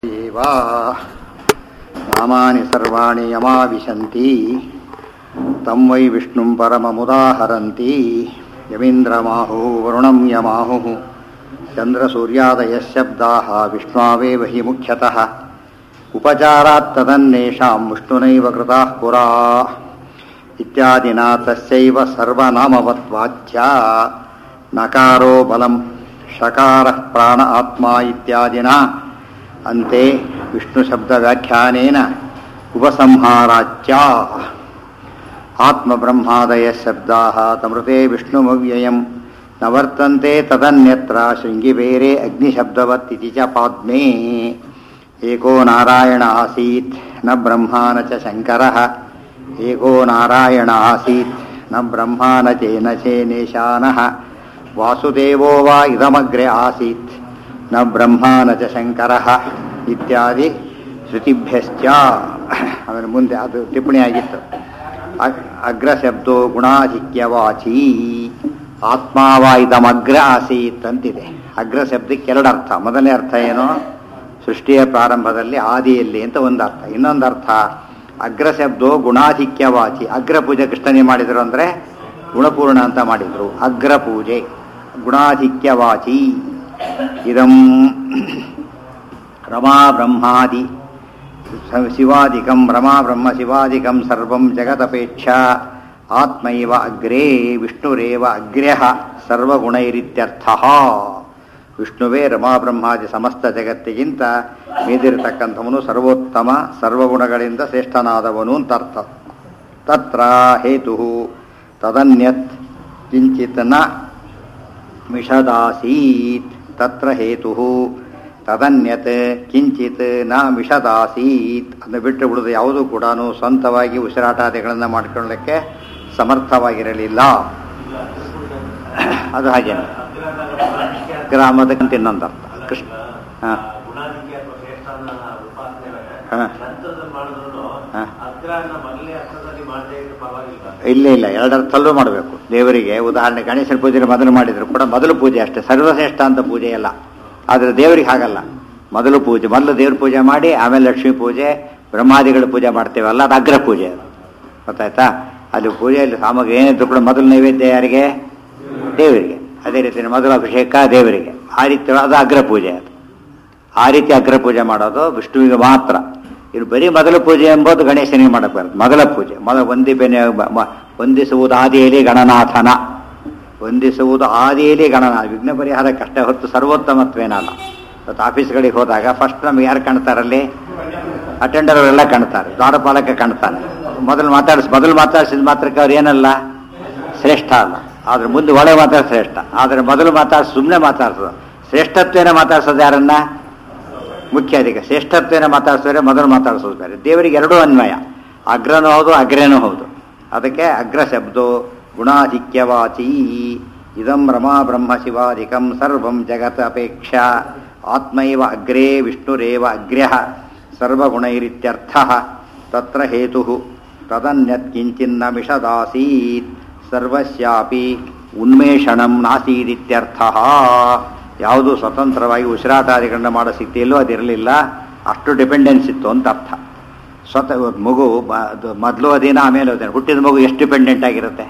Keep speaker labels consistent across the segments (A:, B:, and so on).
A: एव नामानि सर्वाणि यमाविशन्ति तं वै विष्णुं परममुदाहरन्ति यमीन्द्रमाहुः वरुणं यमाहुः चन्द्रसूर्यादयः शब्दाः विष्णावेव हि मुख्यतः उपचारात् तदन्येषां विष्णुनैव कृताः पुरा इत्यादिना तस्यैव सर्वनामवत्वाच्या नकारो बलं षकारः प्राण आत्मा इत्यादिना अन्ते विष्णुशब्दव्याख्यानेन उपसंहाराच्च आत्मब्रह्मादयः शब्दाः तमृते विष्णुमव्ययं न वर्तन्ते तदन्यत्र शृङ्गिबेरे अग्निशब्दवत् इति च पाद्मे एको नारायण आसीत् न ब्रह्मा न च शङ्करः एको नारायण आसीत् न ब्रह्मा न चेन चेनेशानः वासुदेवो वा इदमग्रे आसीत् न ಬ್ರಹ್ಮ ನ ಚ ಶಂಕರ ಇತ್ಯಾದಿ ಶ್ರುತಿಭ್ಯಶ್ಚ ಆಮೇಲೆ ಮುಂದೆ ಅದು ಟಿಪ್ಪಣಿ ಆಗಿತ್ತು ಅಗ್- ಅಗ್ರಶಬ್ದೋ ಗುಣಾಧಿಕ್ಯವಾಚಿ ಆತ್ಮಾವ ಇದಮಗ್ರ ಆಸೀತ್ ಅಂತಿದೆ ಅಗ್ರ ಶಬ್ದಕ್ಕೆ ಎರಡು ಅರ್ಥ ಮೊದಲನೇ ಅರ್ಥ ಏನು ಸೃಷ್ಟಿಯ ಪ್ರಾರಂಭದಲ್ಲಿ ಆದಿಯಲ್ಲಿ ಅಂತ ಒಂದು ಅರ್ಥ ಇನ್ನೊಂದು ಅರ್ಥ ಅಗ್ರ ಶಬ್ದೋ ಗುಣಾಧಿಕ್ಯವಾಚಿ ಅಗ್ರ ಪೂಜೆ ಕೃಷ್ಣನೇ ಮಾಡಿದ್ರು ಅಂದರೆ ಗುಣಪೂರ್ಣ ಅಂತ ಮಾಡಿದ್ರು ಅಗ್ರ ಪೂಜೆ ಗುಣಾಧಿಕ್ಯವಾಚಿ ಇದಂ ರಮಾ ಬ್ರಹ್ಮಾದಿ ಶಿವಾದಿಕಂ ರಮಾ ಬ್ರಹ್ಮ ಶಿವಾದಿಕಂ ಸರ್ವಂ ಜಗದಪೇಕ್ಷ ಆತ್ಮೈವ ಅಗ್ರೇ ವಿಷ್ಣುರೇವ ಅಗ್ರ್ಯಃ ಸರ್ವಗುಣೈರಿತ್ಯರ್ಥ ವಿಷ್ಣುವೇ ರಮಾ ಬ್ರಹ್ಮಾದಿ ಸಮಸ್ತ ಜಗತ್ತಿಗಿಂತ ಮೀದಿರತಕ್ಕಂಥವನು ಸರ್ವೋತ್ತಮ ಸರ್ವಗುಣಗಳಿಂದ ಶ್ರೇಷ್ಠನಾದವನು ಅಂತ ಅರ್ಥ ತತ್ರ ಹೇತು ತದನ್ಯತ್ ಕಿಂಚಿತ್ ನ ಮಿಷದಾಸೀತ್ ತತ್ರ ಹೇತು ತದನ್ಯತ್ ಕಿಂಚಿತ್ ನ ಮಿಷದಾಸೀತ್ ಅದನ್ನು ಬಿಟ್ಟು ಬಿಡುದು ಯಾವುದೂ ಕೂಡ ಸ್ವಂತವಾಗಿ ಉಸಿರಾಟಾದಿಗಳನ್ನು ಮಾಡ್ಕೊಳ್ಳಲಿಕ್ಕೆ ಸಮರ್ಥವಾಗಿರಲಿಲ್ಲ ಅದು ಹಾಗೇನೆ ಗ್ರಾಮದಕ್ಕಂತ ಇನ್ನೊಂದು ಅರ್ಥ ಕೃಷ್ಣ ಹಾಂ
B: ಗುಣಾಧಿಕ್ಯ ಅಥವಾ ಶ್ರೇಷ್ಠನ ಉಪಾಸನೆ
A: ಹಾ.
B: ನಂತರದಲ್ಲಿ ಮಾಡಿದ್ರು
A: ಹಾ.
B: ಅಗ್ರಹನ ಮೊದಲನೇ ಅರ್ಥದಲ್ಲಿ ಮಾಡದೇ ಇದ್ರೆ ಪರವಾಗಿಲ್ಲ
A: ಇಲ್ಲ ಇಲ್ಲ ಎರಡರ್ಥಲ್ಲೂ ಮಾಡಬೇಕು ದೇವರಿಗೆ ಉದಾಹರಣೆ ಗಣೇಶನ ಪೂಜೆ ಮೊದಲು ಮಾಡಿದ್ರು ಕೂಡ ಮೊದಲು ಪೂಜೆ ಅಷ್ಟೇ ಸರ್ವಶ್ರೇಷ್ಠ ಅಂತ ಪೂಜೆ ಅಲ್ಲ ಆದರೆ ದೇವರಿಗೆ ಹಾಗಲ್ಲ ಮೊದಲು ಪೂಜೆ ಮೊದಲು ದೇವ್ರ ಪೂಜೆ ಮಾಡಿ ಆಮೇಲೆ ಲಕ್ಷ್ಮೀ ಪೂಜೆ ಬ್ರಹ್ಮಾದಿಗಳ ಪೂಜೆ ಮಾಡ್ತೇವಲ್ಲ ಅದು ಅಗ್ರ ಪೂಜೆ ಅದು ಗೊತ್ತಾಯ್ತಾ ಅಲ್ಲಿ ಪೂಜೆಯಲ್ಲಿ ಸಾಮಗ್ರಿ ಏನಿದ್ರು ಕೂಡ ಮೊದಲು ನೈವೇದ್ಯ ಯಾರಿಗೆ ದೇವರಿಗೆ ಅದೇ ರೀತಿ ಮೊದಲು ಅಭಿಷೇಕ ದೇವರಿಗೆ ಆ ರೀತಿ ಅದು ಅಗ್ರ ಪೂಜೆ ಅದು ಆ ರೀತಿ ಅಗ್ರ ಪೂಜೆ ಮಾಡೋದು ವಿಷ್ಣುವಿಗೆ ಮಾತ್ರ ಇದು ಬರೀ ಮೊದಲ ಪೂಜೆ ಎಂಬುದು ಗಣೇಶನಿಗೆ ಮಾಡಕ್ಕೆ ಬರುತ್ತೆ ಮೊದಲ ಪೂಜೆ ಮೊದಲ ವಂದಿಬೆನೆ ವಂದಿಸುವುದು ಆದಿಯಲ್ಲಿ ಗಣನಾಥನ ವಂದಿಸುವುದು ಆದಿಯಲ್ಲಿ ಗಣನಾಥ ವಿಘ್ನ ಪರಿಹಾರ ಕಷ್ಟ ಹೊತ್ತು ಸರ್ವೋತ್ತಮತ್ವೇನಲ್ಲ ಇವತ್ತು ಆಫೀಸ್ಗಳಿಗೆ ಹೋದಾಗ ಫಸ್ಟ್ ನಮ್ಗೆ ಯಾರು ಕಾಣ್ತಾರಲ್ಲಿ ಅಟೆಂಡರ್ ಅವರೆಲ್ಲ ಕಾಣ್ತಾರೆ ದ್ವಾರಪಾಲಕ ಕಾಣ್ತಾನೆ ಮೊದಲು ಮಾತಾಡಿಸ್ ಮೊದಲು ಮಾತಾಡಿಸಿದ ಮಾತ್ರಕ್ಕೆ ಅವ್ರು ಏನಲ್ಲ ಶ್ರೇಷ್ಠ ಅಲ್ಲ ಆದ್ರೆ ಮುಂದೆ ಒಳಗೆ ಮಾತಾಡ ಶ್ರೇಷ್ಠ ಆದರೆ ಮೊದಲು ಮಾತಾಡಿಸ್ ಸುಮ್ಮನೆ ಮಾತಾಡ್ಸೋದು ಶ್ರೇಷ್ಠತ್ವೇನ ಮಾತಾಡ್ಸೋದು ಯಾರನ್ನ ಮುಖ್ಯ ಅಧಿಕ ಶ್ರೇಷ್ಠತ್ವೇನ ಮಾತಾಡ್ಸಿದ್ರೆ ಮೊದಲು ಮಾತಾಡಿಸೋದು ಬೇರೆ ದೇವರಿಗೆ ಎರಡೂ ಅನ್ವಯ ಅಗ್ರನೂ ಹೌದು ಅಗ್ರೇನೂ ಹೌದು ಅದಕ್ಕೆ ಅಗ್ರ ಶಬ್ದೋ ಗುಣಾಧಿಕ್ಯವಾಚಿ ಇದಂ ರಮಾ ಬ್ರಹ್ಮ ಶಿವಾದಿಕಂ ಸರ್ವಂ ಜಗತ್ ಅಪೇಕ್ಷ ಆತ್ಮೈವ ಅಗ್ರೇ ವಿಷ್ಣುರೇವ ಅಗ್ರ್ಯಃ ಸರ್ವಗುಣೈರಿತ್ಯರ್ಥ ತತ್ರ ಹೇತು ತದನ್ಯತ್ ಕಿಂಚಿನ್ನ ಮಿಷದಾಸೀತ್ ಸರ್ವಸ್ಯಾಪಿ ಉನ್ಮೇಷಣಂ ನಾಸೀದಿತ್ಯರ್ಥ ಯಾವುದು ಸ್ವತಂತ್ರವಾಗಿ ಉಸಿರಾಟಾದಿಗಳನ್ನ ಮಾಡೋ ಸ್ಥಿತಿಯಲ್ಲೂ ಅದಿರಲಿಲ್ಲ ಅಷ್ಟು ಡಿಪೆಂಡೆನ್ಸ್ ಇತ್ತು ಅಂತ ಅರ್ಥ ಸ್ವತಃ ಮಗು ಬ- ಅದು ಮೊದಲು ಅದೇನ ಆಮೇಲೆ ಅದೇನು ಹುಟ್ಟಿದ ಮಗು ಎಷ್ಟು ಡಿಪೆಂಡೆಂಟ್ ಆಗಿರುತ್ತೆ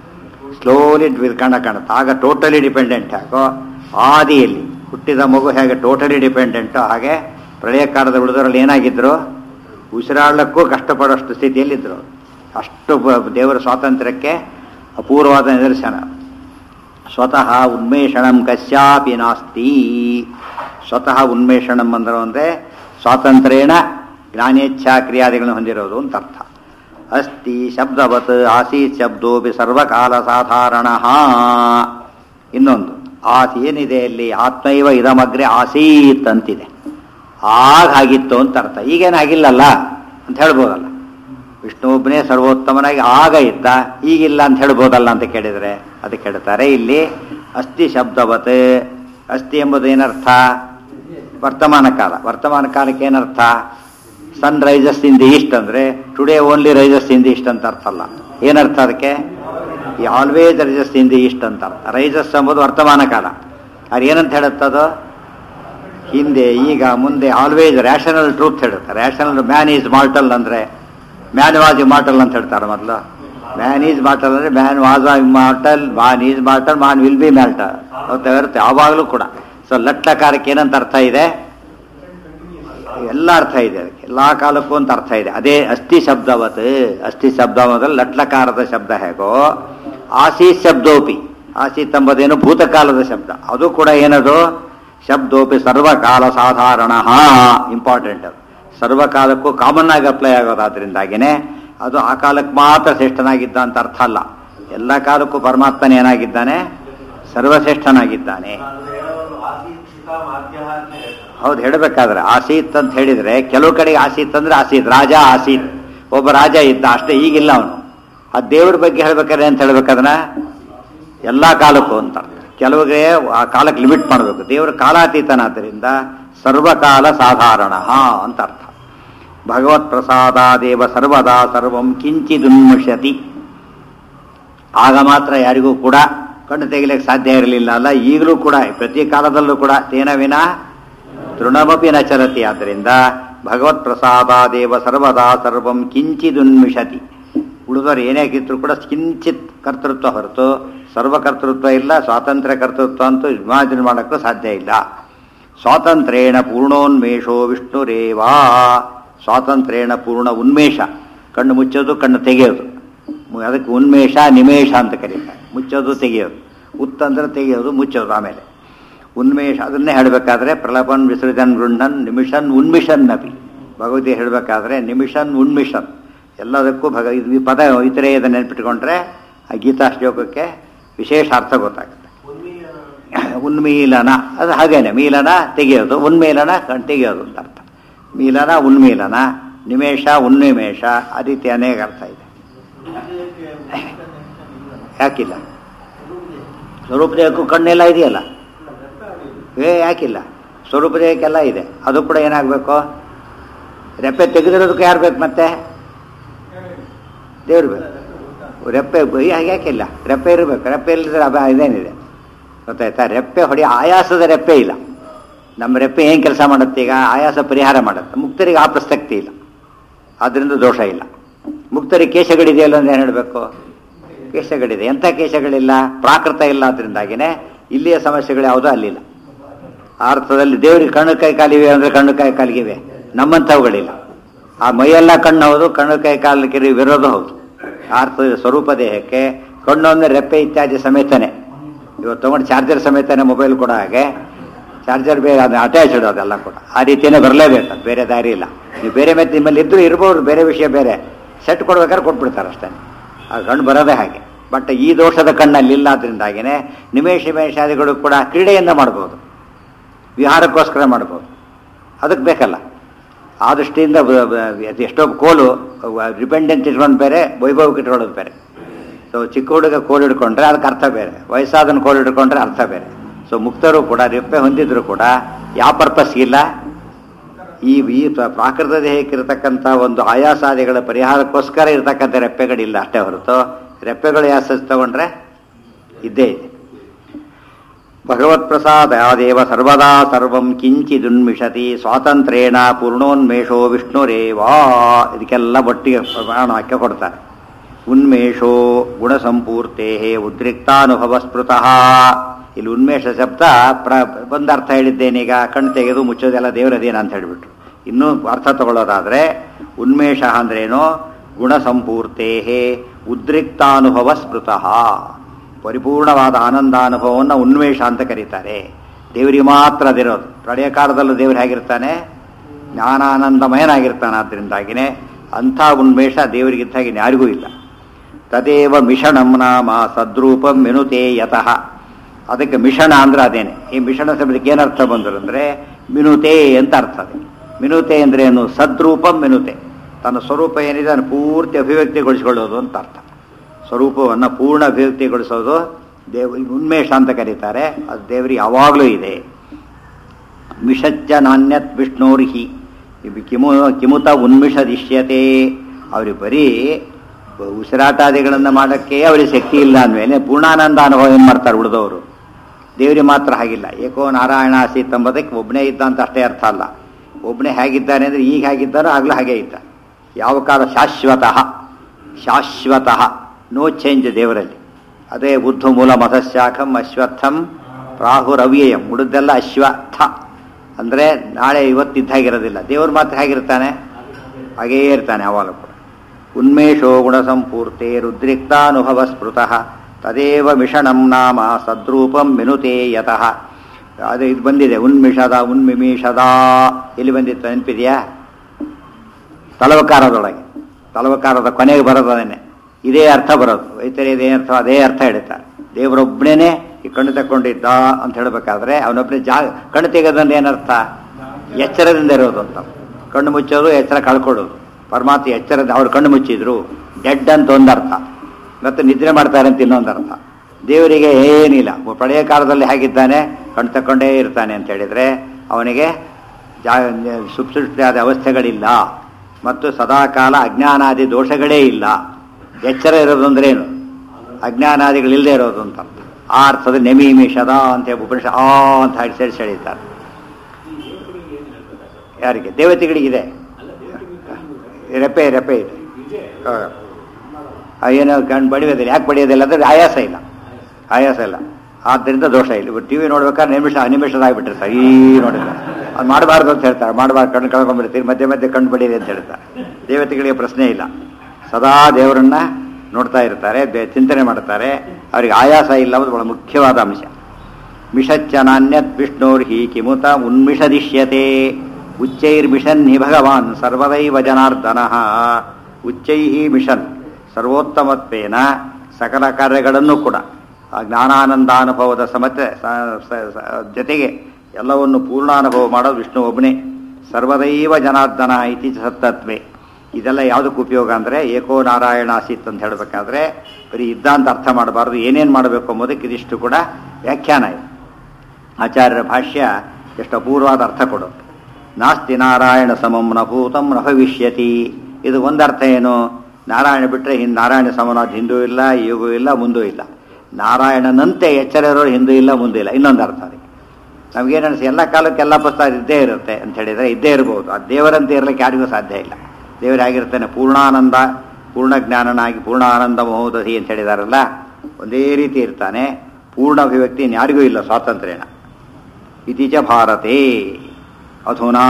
A: ಸ್ಲೋಲಿ ಕಂಡ ಕಾಣುತ್ತೆ ಆಗ ಟೋಟಲಿ ಡಿಪೆಂಡೆಂಟ್ ಆಗೋ ಆದಿಯಲ್ಲಿ ಹುಟ್ಟಿದ ಮಗು ಹೇಗೆ ಟೋಟಲಿ ಡಿಪೆಂಡೆಂಟು ಹಾಗೆ ಪ್ರಳಯ ಕಾಲದ ಉಳಿದವರಲ್ಲಿ ಏನಾಗಿದ್ರು ಉಸಿರಾಡಲಿಕ್ಕೂ ಕಷ್ಟಪಡೋಷ್ಟು ಸ್ಥಿತಿಯಲ್ಲಿದ್ದರು ಅಷ್ಟು ಬ- ದೇವರ ಸ್ವಾತಂತ್ರ್ಯಕ್ಕೆ ಅಪೂರ್ವವಾದ ನಿದರ್ಶನ ಸ್ವತಃ ಉನ್ಮೇಷಣಂ ಕಶ್ಯಾಪಿ ನಾಸ್ತಿ ಸ್ವತಃ ಉನ್ಮೇಷಣಂ ಅಂದ್ರೆ ಅಂದರೆ ಸ್ವಾತಂತ್ರ್ಯೇಣ ಜ್ಞಾನೇಚ್ಛಾ ಕ್ರಿಯಾದಿಗಳನ್ನು ಹೊಂದಿರೋದು ಅಂತ ಅರ್ಥ ಅಸ್ತಿ ಶಬ್ದವತ್ ಆಸೀತ್ ಶಬ್ದೋಪಿ ಸರ್ವಕಾಲ ಸಾಧಾರಣ ಇನ್ನೊಂದು ಆಸ್ ಏನಿದೆ ಅಲ್ಲಿ ಆತ್ಮೈವ ಇದಮಗ್ರೆ ಆಸೀತ್ ಅಂತಿದೆ ಆಗ ಆಗಿತ್ತು ಅಂತ ಅರ್ಥ ಈಗೇನಾಗಿಲ್ಲಲ್ಲ ಅಂತ ಹೇಳ್ಬೋದಲ್ಲ ವಿಷ್ಣು ಒಬ್ಬನೇ ಸರ್ವೋತ್ತಮನಾಗಿ ಆಗ ಇದ್ದ ಈಗಿಲ್ಲ ಅಂತ ಹೇಳ್ಬೋದಲ್ಲ ಅಂತ ಕೇಳಿದರೆ ಅದಕ್ಕೆ ಹೇಳ್ತಾರೆ ಇಲ್ಲಿ ಅಸ್ಥಿ ಶಬ್ದವತ್ ಅಸ್ಥಿ ಎಂಬುದು ಏನರ್ಥ ವರ್ತಮಾನ ಕಾಲ ವರ್ತಮಾನ ಕಾಲಕ್ಕೆ ಏನರ್ಥ sun rises in the east ಅಂದರೆ today only rises in the east ಅಂತ ಅರ್ಥ ಅಲ್ಲ ಏನರ್ಥ ಅದಕ್ಕೆ always rises in the east ಅಂತ ಅರ್ಥ ರೈಸಸ್ ಎಂಬುದು ವರ್ತಮಾನ ಕಾಲ ಅದು ಏನಂತ ಹೇಳುತ್ತದು ಹಿಂದೆ ಈಗ ಮುಂದೆ ಆಲ್ವೇಸ್ ರ್ಯಾಷನಲ್ ಟ್ರೂತ್ ಹೇಳುತ್ತೆ ರ್ಯಾಷನಲ್ ಮ್ಯಾನ್ ಈಸ್ ಮಾರ್ಟಲ್ ಅಂದ್ರೆ ಮ್ಯಾನ್ ವಾಸ್ ಮಾರ್ಟಲ್ ಅಂತ ಹೇಳ್ತಾರೆ ಮೊದಲು ಮ್ಯಾನ್ ಈಸ್ ಮಾರ್ಟಲ್ ಅಂದ್ರೆ man was mortal man is mortal man will be mortal ಅಂತ ಇರುತ್ತೆ ಯಾವಾಗಲೂ ಕೂಡ ಸೊ ಲಟ್ಲಕಾರಕ್ಕೆ ಏನಂತ ಅರ್ಥ ಇದೆ ಎಲ್ಲ ಅರ್ಥ ಇದೆ ಅದಕ್ಕೆ ಎಲ್ಲಾ ಕಾಲಕ್ಕೂ ಅಂತ ಅರ್ಥ ಇದೆ ಅದೇ ಅಸ್ಥಿ ಶಬ್ದವತ್ ಅಸ್ಥಿ ಶಬ್ದ ಮೊದಲು ಲಟ್ಲಕಾರದ ಶಬ್ದ ಹೇಗೋ ಆಸೀತ್ ಶಬ್ದೋಪಿ ಆಸೀತ್ ಎಂಬುದೇನು ಭೂತಕಾಲದ ಶಬ್ದ ಅದು ಕೂಡ ಏನದು ಶಬ್ದೋಪಿ ಸರ್ವಕಾಲ ಸಾಧಾರಣ ಇಂಪಾರ್ಟೆಂಟ್ ಅದು ಸರ್ವಕಾಲಕ್ಕೂ ಕಾಮನ್ ಆಗಿ ಅಪ್ಲೈ ಆಗೋದಾದ್ರಿಂದಾಗಿನೇ ಅದು ಆ ಕಾಲಕ್ಕೆ ಮಾತ್ರ ಶ್ರೇಷ್ಠನಾಗಿದ್ದ ಅಂತ ಅರ್ಥ ಅಲ್ಲ ಎಲ್ಲ ಕಾಲಕ್ಕೂ ಪರಮಾತ್ಮನ ಏನಾಗಿದ್ದಾನೆ ಸರ್ವಶ್ರೇಷ್ಠನಾಗಿದ್ದಾನೆ
B: ಅದು ಹೇಳೋರು ಆಸೀತ್ ಮಾಧ್ಯ ಅಂತ ಹೇಳ್ತಾರೆ
A: ಹೌದು ಹೇಳಬೇಕಾದ್ರೆ ಆಸೀತ್ ಅಂತ ಹೇಳಿದ್ರೆ ಕೆಲವು ಕಡೆಗೆ ಆಸೀತ್ ಅಂದ್ರೆ ಆಸೀತ್ ರಾಜ ಆಸೀತ್ ಒಬ್ಬ ರಾಜ ಇದ್ದ ಅಷ್ಟೇ ಈಗಿಲ್ಲ ಅವನು ಆ ದೇವ್ರ ಬಗ್ಗೆ ಹೇಳ್ಬೇಕಾದ್ರೆ ಅಂತ ಹೇಳ್ಬೇಕದನ್ನ ಎಲ್ಲಾ ಕಾಲಕ್ಕೂ ಅಂತ ಅರ್ಥ. ಕೆಲವಿಗೆ ಆ ಕಾಲಕ್ಕೆ ಲಿಮಿಟ್ ಮಾಡಬೇಕು ದೇವರ ಕಾಲಾತೀತನಾದ್ದರಿಂದ ಸರ್ವಕಾಲ ಸಾಧಾರಣ ಅಂತ ಅರ್ಥ ಭಗವತ್ ಪ್ರಸಾದಾದೇವ ಸರ್ವದಾ ಸರ್ವಂ ಕಿಂಚಿದುನ್ಮುಷತಿ ಆಗ ಮಾತ್ರ ಯಾರಿಗೂ ಕೂಡ ಕಣ್ಣು ತೆಗಿಲಿಕ್ಕೆ ಸಾಧ್ಯ ಇರಲಿಲ್ಲ ಅಲ್ಲ ಈಗಲೂ ಕೂಡ ಪ್ರತಿ ಕಾಲದಲ್ಲೂ ಕೂಡ ತೇನ ವಿನ ತೃಣಮಪಿ ನ ಚಲತಿ ಆದ್ದರಿಂದ ಭಗವತ್ ಪ್ರಸಾದಾದೇವ ಸರ್ವದಾ ಸರ್ವಂ ಕಿಂಚಿದುನ್ಮಿಷತಿ ಉಳಿದವರು ಏನೇ ಕಿತ್ತರೂ ಕೂಡ ಕಿಂಚಿತ್ ಕರ್ತೃತ್ವ ಹೊರತು ಸರ್ವಕರ್ತೃತ್ವ ಇಲ್ಲ ಸ್ವಾತಂತ್ರ್ಯ ಕರ್ತೃತ್ವ ಅಂತೂ ಇಮ್ಯಾಜಿನ್ ಮಾಡೋಕ್ಕೂ ಸಾಧ್ಯ ಇಲ್ಲ ಸ್ವಾತಂತ್ರ್ಯೇಣ ಪೂರ್ಣೋನ್ಮೇಷೋ ವಿಷ್ಣುರೇವಾ ಸ್ವಾತಂತ್ರ್ಯೇಣ ಪೂರ್ಣ ಉನ್ಮೇಷ ಕಣ್ಣು ಮುಚ್ಚೋದು ಕಣ್ಣು ತೆಗೆಯೋದು ಮು- ಅದಕ್ಕೆ ಉನ್ಮೇಷ ನಿಮೇಷ ಅಂತ ಕರೀತಾರೆ ಮುಚ್ಚೋದು ತೆಗೆಯೋದು ಉತ್ತಂದ್ರೆ ತೆಗೆಯೋದು ಮುಚ್ಚೋದು ಆಮೇಲೆ ಉನ್ಮೇಷ ಅದನ್ನೇ ಹೇಳಬೇಕಾದ್ರೆ ಪ್ರಲಪನ್ ವಿಸರ್ಜನ್ ಗೃಹನ್ ನಿಮಿಷನ್ ಉನ್ಮಿಷನ್ ನಪಿ ಭಗವತಿ ಹೇಳಬೇಕಾದ್ರೆ ನಿಮಿಷನ್ ಉನ್ಮಿಷನ್ ಎಲ್ಲದಕ್ಕೂ ಭಗ ಇದು ಈ ಪದ ಇತರೆ ಇದನ್ನು ನೆನ್ಪಿಟ್ಕೊಂಡ್ರೆ ಆ ಗೀತಾ ಶ್ಲೋಕಕ್ಕೆ ವಿಶೇಷ ಅರ್ಥ ಗೊತ್ತಾಗುತ್ತೆ
B: ಉನ್ಮೀಲನ
A: ಉನ್ಮೀಲನ ಅದು ಹಾಗೇನೆ ಮೀಲನ ತೆಗೆಯೋದು ಉನ್ಮೀಲನ ಕಣ್ ತೆಗೆಯೋದು ಅಂತ ಅರ್ಥ ಮೀಲನ ಉನ್ಮೀಲನ ನಿಮೇಷ ಉನ್ನಿಮೇಷ ಆ ರೀತಿ ಅನೇಕ ಅರ್ಥ ಇದೆ ಯಾಕಿಲ್ಲ ಸ್ವರೂಪದೇಹಕ್ಕೂ ಕಣ್ಣೆಲ್ಲ ಇದೆಯಲ್ಲ ಏ ಯಾಕಿಲ್ಲ ಸ್ವರೂಪದೇಹಕ್ಕೆಲ್ಲ ಇದೆ ಅದು ಕೂಡ ಏನಾಗಬೇಕು ರೆಪ್ಪೆ ತೆಗೆದಿರೋದಕ್ಕೆ ಯಾರು ಬೇಕು ಮತ್ತೆ ದೇವ್ರು ಬೇಕು ರೆಪ್ಪೆ ಬ- ಯಾ- ಯಾಕಿಲ್ಲ ರೆಪ್ಪೆ ಇರಬೇಕು ರೆಪ್ಪೆ ಇಲ್ಲದ್ರೆ ಅಭ ಇದೇನಿದೆ ಗೊತ್ತಾಯ್ತಾ ರೆಪ್ಪೆ ಹೊಡಿ ಆಯಾಸದ ರೆಪ್ಪೆ ಇಲ್ಲ ನಮ್ಮ ರೆಪ್ಪೆ ಏನು ಕೆಲಸ ಮಾಡುತ್ತೆ ಈಗ ಆಯಾಸ ಪರಿಹಾರ ಮಾಡುತ್ತೆ ಮುಕ್ತರಿಗೆ ಆ ಪ್ರಸಕ್ತಿ ಇಲ್ಲ ಆದ್ದರಿಂದ ದೋಷ ಇಲ್ಲ ಮುಕ್ತರಿಗೆ ಕೇಶಗಳಿದೆಯಲ್ಲ ಅಂತ ಏನು ಹೇಳಬೇಕು ಕೇಶಗಳಿದೆ ಎಂಥ ಕೇಶಗಳಿಲ್ಲ ಪ್ರಾಕೃತ ಇಲ್ಲ ಅದರಿಂದಾಗಿನೇ ಇಲ್ಲಿಯ ಸಮಸ್ಯೆಗಳು ಯಾವುದೂ ಅಲ್ಲಿಲ್ಲ ಆ ಅರ್ಥದಲ್ಲಿ ದೇವರಿಗೆ ಕಣ್ಣು ಕೈ ಕಾಲಿವೆ ಅಂದರೆ ಕಣ್ಣು ಕೈ ಕಾಲಿಗಿವೆ ನಮ್ಮಂಥವುಗಳಿಲ್ಲ ಆ ಮೈಯೆಲ್ಲ ಕಣ್ಣು ಹೌದು ಕಣ್ಣು ಕೈ ಕಾಲಿಗೆ ವಿರೋಧ ಹೌದು ಆ ಅರ್ಥದ ಸ್ವರೂಪ ದೇಹಕ್ಕೆ ಕಣ್ಣು ಅಂದರೆ ರೆಪ್ಪೆ ಇತ್ಯಾದಿ ಸಮೇತನೇ ಇವತ್ತು ತಗೊಂಡು ಚಾರ್ಜರ್ ಸಮೇತನೇ ಮೊಬೈಲ್ ಕೂಡ ಹಾಗೆ ಚಾರ್ಜರ್ ಬೇರೆ ಅದು ಅಟ್ಯಾಚ್ಡ್ ಅದೆಲ್ಲ ಕೂಡ ಆ ರೀತಿಯೇ ಬರಲೇಬೇಕು ಅದು ಬೇರೆ ದಾರಿ ಇಲ್ಲ ನೀವು ಬೇರೆ ಮೇಲೆ ನಿಮ್ಮಲ್ಲಿ ಇದ್ರೂ ಇರ್ಬೋದು ಬೇರೆ ವಿಷಯ ಬೇರೆ ಸೆಟ್ ಕೊಡ್ಬೇಕಾದ್ರೆ ಕೊಟ್ಬಿಡ್ತಾರೆ ಅಷ್ಟೇ ಆ ಕಣ್ಣು ಬರೋದೇ ಹಾಗೆ ಬಟ್ ಈ ದೋಷದ ಕಣ್ಣಲ್ಲಿ ಇಲ್ಲ ಅದರಿಂದಾಗಿನೇ ನಿಮೇಶ ನಿಮೇಶಾದಿಗಳು ಕೂಡ ಕ್ರೀಡೆಯಿಂದ ಮಾಡ್ಬೋದು ವಿಹಾರಕ್ಕೋಸ್ಕರ ಮಾಡ್ಬೋದು ಅದಕ್ಕೆ ಬೇಕಲ್ಲ ಆ ದೃಷ್ಟಿಯಿಂದ ಬ- ಬ- ಅದು ಎಷ್ಟೋ ಕೋಲು ಡಿಪೆಂಡೆಂಟ್ ಇಟ್ಕೊಂಡು ಬೇರೆ ವೈಭವಕ್ಕೆ ಇಟ್ಕೊಳ್ಳೋದು ಬೇರೆ ಸೊ ಚಿಕ್ಕ ಹುಡುಗ ಕೋಲು ಹಿಡ್ಕೊಂಡ್ರೆ ಅದಕ್ಕೆ ಅರ್ಥ ಬೇರೆ ವಯಸ್ಸಾದನ್ ಕೋಲು ಹಿಡ್ಕೊಂಡ್ರೆ ಅರ್ಥ ಬೇರೆ ಸೊ ಮುಕ್ತರು ಕೂಡ ರೆಪ್ಪೆ ಹೊಂದಿದ್ರು ಕೂಡ ಯಾವ ಪರ್ಪಸ್ ಇಲ್ಲ ಈ ಈ ಪ್ರ- ಪ್ರಾಕೃತ ದೇಹಕ್ಕಿರತಕ್ಕಂಥ ಒಂದು ಆಯಾಸಾದಿಗಳ ಪರಿಹಾರಕ್ಕೋಸ್ಕರ ಇರತಕ್ಕಂಥ ರೆಪ್ಪೆಗಳಿಲ್ಲ ಅಷ್ಟೇ ಹೊರತು ರೆಪ್ಪೆಗಳು ಯಾಸ ತಗೊಂಡ್ರೆ ಇದ್ದೇ ಇದೆ ಭಗವತ್ ಪ್ರಸಾದ ಯಾದೇವ ಸರ್ವದಾ ಸರ್ವಂ ಕಿಂಚಿದುನ್ಮಿಷತಿ ಸ್ವಾತಂತ್ರ್ಯೇಣ ಪೂರ್ಣೋನ್ಮೇಷೋ ವಿಷ್ಣುರೇವಾ ಇದಕ್ಕೆಲ್ಲ ಒಟ್ಟಿಗೆ ಪ್ರಮಾಣ ವಾಕ್ಯ ಕೊಡ್ತಾರೆ ಉನ್ಮೇಷೋ ಗುಣಸಂಪೂರ್ತೆ ಉದ್ರಿಕ್ತಾನುಭವ ಸ್ಮೃತಃ ಇಲ್ಲಿ ಉನ್ಮೇಷ ಶಬ್ದ ಪ್ರ ಒಂದು ಅರ್ಥ ಹೇಳಿದ್ದೇನೀಗ ಕಣ್ಣು ತೆಗೆದು ಮುಚ್ಚೋದೆಲ್ಲ ದೇವರದೇನ ಅಂತ ಹೇಳಿಬಿಟ್ರು ಇನ್ನೂ ಅರ್ಥ ತಗೊಳ್ಳೋದಾದ್ರೆ ಉನ್ಮೇಷ ಅಂದ್ರೇನು ಗುಣಸಂಪೂರ್ತೆ ಉದ್ರಿಕ್ತಾನುಭವ ಸ್ಮೃತಃ ಪರಿಪೂರ್ಣವಾದ ಆನಂದಾನುಭವವನ್ನು ಉನ್ಮೇಷ ಅಂತ ಕರೀತಾರೆ ದೇವರಿಗೆ ಮಾತ್ರ ಅದಿರೋದು ಪ್ರಳಯ ಕಾಲದಲ್ಲೂ ದೇವರು ಹೇಗಿರ್ತಾನೆ ಜ್ಞಾನಾನಂದಮಯನಾಗಿರ್ತಾನೆ ಆದ್ದರಿಂದಾಗಿನೇ ಅಂಥ ಉನ್ಮೇಷ ದೇವರಿಗಿದ್ದಾಗಿ ಯಾರಿಗೂ ಇಲ್ಲ ತದೇವ ಮಿಷಣಂ ನಾಮ ಸದ್ರೂಪಂ ಮಿನುತೆ ಯತಃ ಅದಕ್ಕೆ ಮಿಷಣ ಅಂದ್ರೆ ಅದೇನೆ ಈ ಮಿಷಣ ಶಬ್ದಕ್ಕೆ ಏನರ್ಥ ಬಂದರು ಅಂದರೆ ಮಿನುತೆ ಅಂತ ಅರ್ಥ ಅದೇ ಮಿನುತೆ ಅಂದ್ರೆ ಏನು ಸದ್ರೂಪಂ ಮಿನುತೆ ತನ್ನ ಸ್ವರೂಪ ಏನಿದೆ ಅದನ್ನು ಪೂರ್ತಿ ಅಭಿವ್ಯಕ್ತಿಗೊಳಿಸಿಕೊಳ್ಳೋದು ಅಂತ ಅರ್ಥ ಸ್ವರೂಪವನ್ನು ಪೂರ್ಣ ಅಭಿವ್ಯಕ್ತಿಗೊಳಿಸೋದು ದೇವ ಉನ್ಮೇಷ ಅಂತ ಕರೀತಾರೆ ಅದು ದೇವರಿಗೆ ಯಾವಾಗಲೂ ಇದೆ ಮಿಷಜ್ಜ ನಾಣ್ಯತ್ ವಿಷ್ಣೋರ್ಹಿ ಇವು ಕಿಮು ಕಿಮುತ ಉನ್ಮಿಷದಿಶ್ಯತೆ ಅವ್ರಿಗೆ ಬರೀ ಉಸಿರಾಟಾದಿಗಳನ್ನು ಮಾಡೋಕ್ಕೆ ಅವರಿಗೆ ಶಕ್ತಿ ಇಲ್ಲ ಅಂದಮೇಲೆ ಪೂರ್ಣಾನಂದ ಅನುಭವ ಏನು ಮಾಡ್ತಾರೆ ಉಳಿದವರು ದೇವರಿಗೆ ಮಾತ್ರ ಹಾಗಿಲ್ಲ ಏಕೋ ನಾರಾಯಣ ಆಸೀತ್ ಎಂಬುದಕ್ಕೆ ಒಬ್ಬನೇ ಇದ್ದ ಅಂತ ಅಷ್ಟೇ ಅರ್ಥ ಅಲ್ಲ ಒಬ್ಬನೇ ಹೇಗಿದ್ದಾನೆ ಅಂದರೆ ಈಗ ಹೇಗಿದ್ದಾನೋ ಆಗಲೂ ಹಾಗೇ ಇದ್ದ ಯಾವ ಕಾಲ ಶಾಶ್ವತಃ ಶಾಶ್ವತಃ ನೋ ಚೇಂಜ್ ದೇವರಲ್ಲಿ ಅದೇ ಬುದ್ಧ ಮೂಲ ಮತಶಾಖಂ ಅಶ್ವತ್ಥಂ ಪ್ರಾಹುರವ್ಯಯಂ ಉಳಿದೆಲ್ಲ ಅಶ್ವತ್ಥ ಅಂದರೆ ನಾಳೆ ಇವತ್ತಿದ್ದಾಗಿರೋದಿಲ್ಲ ದೇವರು ಮಾತ್ರ ಹೇಗಿರ್ತಾನೆ ಹಾಗೇ ಇರ್ತಾನೆ ಯಾವಾಗಲೂ ಕೂಡ ಉನ್ಮೇಷೋ ಗುಣಸಂಪೂರ್ತೆ ರುದ್ರಿಕ್ತಾನುಭವ ಸ್ಮೃತಃ ತದೇವ ಮಿಷಣಂ ನಾಮ ಸದ್ರೂಪಂ ಮಿನುತೆ ಯತಃ ಅದು ಇದು ಬಂದಿದೆ ಉನ್ಮಿಷದ ಉನ್ಮಿಮೀಷದ ಎಲ್ಲಿ ಬಂದಿತ್ತು ನೆನಪಿದೆಯಾ ತಲವಕಾರದೊಳಗೆ ತಲವಕಾರದ ಕೊನೆಗೆ ಬರೋದನ್ನೇ ಇದೇ ಅರ್ಥ ಬರೋದು ವೈತರಿಯದೇ ಅರ್ಥ ಅದೇ ಅರ್ಥ ಹೇಳ್ತಾರೆ ದೇವರೊಬ್ಬನೇ ಈ ಕಣ್ಣು ತಕ್ಕೊಂಡಿದ್ದ ಅಂತ ಹೇಳಬೇಕಾದ್ರೆ ಅವನೊಬ್ಬನೇ ಜಾ ಕಣ್ಣು ತೆಗೆದಂದ್ರೆ ಏನರ್ಥ ಎಚ್ಚರದಿಂದ ಇರೋದು ಅಂತ ಕಣ್ಣು ಮುಚ್ಚೋದು ಎಚ್ಚರ ಕಳ್ಕೊಳ್ಳೋದು ಪರಮಾತ್ಮ ಎಚ್ಚರದ ಅವ್ರು ಕಣ್ಣು ಮುಚ್ಚಿದ್ರು ಡೆಡ್ ಅಂತ ಒಂದು ಅರ್ಥ ಮತ್ತು ನಿದ್ರೆ ಮಾಡ್ತಾರೆ ಅಂತ ಇನ್ನೊಂದು ಅರ್ಥ ದೇವರಿಗೆ ಏನಿಲ್ಲ ಪಳೆಯ ಕಾಲದಲ್ಲಿ ಹೇಗಿದ್ದಾನೆ ಕಣ್ಣು ತಕ್ಕೊಂಡೇ ಇರ್ತಾನೆ ಅಂತ ಹೇಳಿದರೆ ಅವನಿಗೆ ಜಾ ಸುಪ್ಸುಷ್ಟಿಯಾದ ಅವಸ್ಥೆಗಳಿಲ್ಲ ಮತ್ತು ಸದಾಕಾಲ ಅಜ್ಞಾನಾದಿ ದೋಷಗಳೇ ಇಲ್ಲ ಎಚ್ಚರ ಇರೋದು ಅಂದ್ರೆ ಏನು ಅಜ್ಞಾನಾದಿಗಳಿಲ್ಲದೆ ಇರೋದು ಅಂತ ಅರ್ಥ ಆ ಅರ್ಥದ ನೆಮಿಮಿಷದ ಅಂತ ಉಪನಿಷ ಆ ಅಂತ ಹಾಗೆ ಸೇರಿಸಿ ಹೇಳಿದ್ದಾರೆ ಯಾರಿಗೆ ದೇವತೆಗಳಿಗಿದೆ ರೆಪೆ ರೆಪೆ ಇದೆ ಹಾ. ಆ ಏನೋ ಕಣ್ಣು ಬಡಿಯೋದಿಲ್ಲ ಯಾಕೆ ಬಡಿಯೋದಿಲ್ಲ ಅಂದರೆ ಆಯಾಸ ಇಲ್ಲ ಆಯಾಸ ಇಲ್ಲ ಆದ್ದರಿಂದ ದೋಷ ಇಲ್ಲ ಟಿ ವಿ ನೋಡ್ಬೇಕಾದ್ರೆ ನಿಮಿಷ ಅನಿಮಿಷದಾಗ್ಬಿಟ್ಟಿರ್ತಾರೆ ಈ ನೋಡಿಲ್ಲ ಅದು ಮಾಡಬಾರ್ದು ಅಂತ ಹೇಳ್ತಾರೆ ಮಾಡಬಾರ್ದು ಕಣ್ಣು ಕಳ್ಕೊಂಡ್ಬಿಡ್ತೀರಿ ಮಧ್ಯೆ ಮಧ್ಯೆ ಕಣ್ಣು ಬಡೀರಿ ಅಂತ ಹೇಳ್ತಾರೆ ದೇವತೆಗಳಿಗೆ ಪ್ರಶ್ನೆ ಇಲ್ಲ ಸದಾ ದೇವರನ್ನ ನೋಡ್ತಾ ಇರ್ತಾರೆ ಬೆ- ಚಿಂತನೆ ಮಾಡ್ತಾರೆ ಅವರಿಗೆ ಆಯಾಸ ಇಲ್ಲ ಅನ್ನೋದು ಬಹಳ ಮುಖ್ಯವಾದ ಅಂಶ ಮಿಷಚ್ಚನಾನ್ಯತ್ ವಿಷ್ಣೋರ್ಹಿ ಕಿಮುತ ಉನ್ಮಿಷದಿಷ್ಯತೆ ಉಚ್ಚೈರ್ಮಿಷನ್ ಹಿ ಭಗವಾನ್ ಸರ್ವದೈವ ಜನಾರ್ದನಃ ಉಚ್ಚೈ ಮಿಷನ್ ಸರ್ವೋತ್ತಮತ್ವೇನ ಸಕಲ ಕಾರ್ಯಗಳನ್ನು ಕೂಡ ಆ ಜ್ಞಾನಾನಂದಾನುಭವದ ಸಮತ ಸ- ಸ- ಸ- ಜೊತೆಗೆ ಎಲ್ಲವನ್ನು ಪೂರ್ಣಾನುಭವ ಮಾಡೋದು ವಿಷ್ಣು ಒಬ್ಬನೇ ಸರ್ವದೈವ ಜನಾರ್ದನ ಇತಿ ಚ ಸತ್ತತ್ವೇ ಇದೆಲ್ಲ ಯಾವುದಕ್ಕೆ ಉಪಯೋಗ ಅಂದರೆ ಏಕೋ ನಾರಾಯಣ ಆಸೀತ್ ಅಂತ ಹೇಳಬೇಕಾದ್ರೆ ಬರೀ ಇದ್ದ ಅಂತ ಅರ್ಥ ಮಾಡಬಾರ್ದು ಏನೇನು ಮಾಡಬೇಕು ಎಂಬುದಕ್ಕೆ ಇದಿಷ್ಟು ಕೂಡ ವ್ಯಾಖ್ಯಾನ ಇದೆ ಆಚಾರ್ಯರ ಭಾಷ್ಯ ಎಷ್ಟು ಅಪೂರ್ವವಾದ ಅರ್ಥ ಕೊಡೋದು ನಾಸ್ತಿ ನಾರಾಯಣ ಸಮಂ ನ ಭೂತಂ ನ ಭವಿಷ್ಯತಿ ಇದು ಒಂದರ್ಥ ಏನು ನಾರಾಯಣ ಬಿಟ್ಟರೆ ಹಿಂದೆ ನಾರಾಯಣ ಸಮನಾದ ಹಿಂದೂ ಇಲ್ಲ ಈಗೂ ಇಲ್ಲ ಮುಂದೂ ಇಲ್ಲ ನಾರಾಯಣನಂತೆ ಎಚ್ಚರ ಇರೋರು ಹಿಂದೂ ಇಲ್ಲ ಮುಂದೂ ಇಲ್ಲ ಇನ್ನೊಂದು ಅರ್ಥ ಅದಕ್ಕೆ ನಮಗೇನು ಅನಿಸಿ ಎಲ್ಲ ಕಾಲಕ್ಕೆ ಎಲ್ಲ ಪುಸ್ತಕ ಇದ್ದೇ ಇರುತ್ತೆ ಅಂತ ಹೇಳಿದರೆ ಇದ್ದೇ ಇರಬಹುದು ಆ ದೇವರಂತೆ ಇರಲಿಕ್ಕೆ ಯಾರಿಗೂ ಸಾಧ್ಯ ಇಲ್ಲ ದೇವರಾಗಿರ್ತಾನೆ ಪೂರ್ಣಾನಂದ ಪೂರ್ಣ ಜ್ಞಾನನಾಗಿ ಪೂರ್ಣ ಆನಂದ ಮಹೋದಧಿ ಅಂತ ಹೇಳಿದಾರಲ್ಲ ಒಂದೇ ರೀತಿ ಇರ್ತಾನೆ ಪೂರ್ಣ ಅಭಿವ್ಯಕ್ತಿ ಯಾರಿಗೂ ಇಲ್ಲ ಸ್ವಾತಂತ್ರ್ಯನ ಇತಿ ಚ ಭಾರತೆ ಅಧುನಾ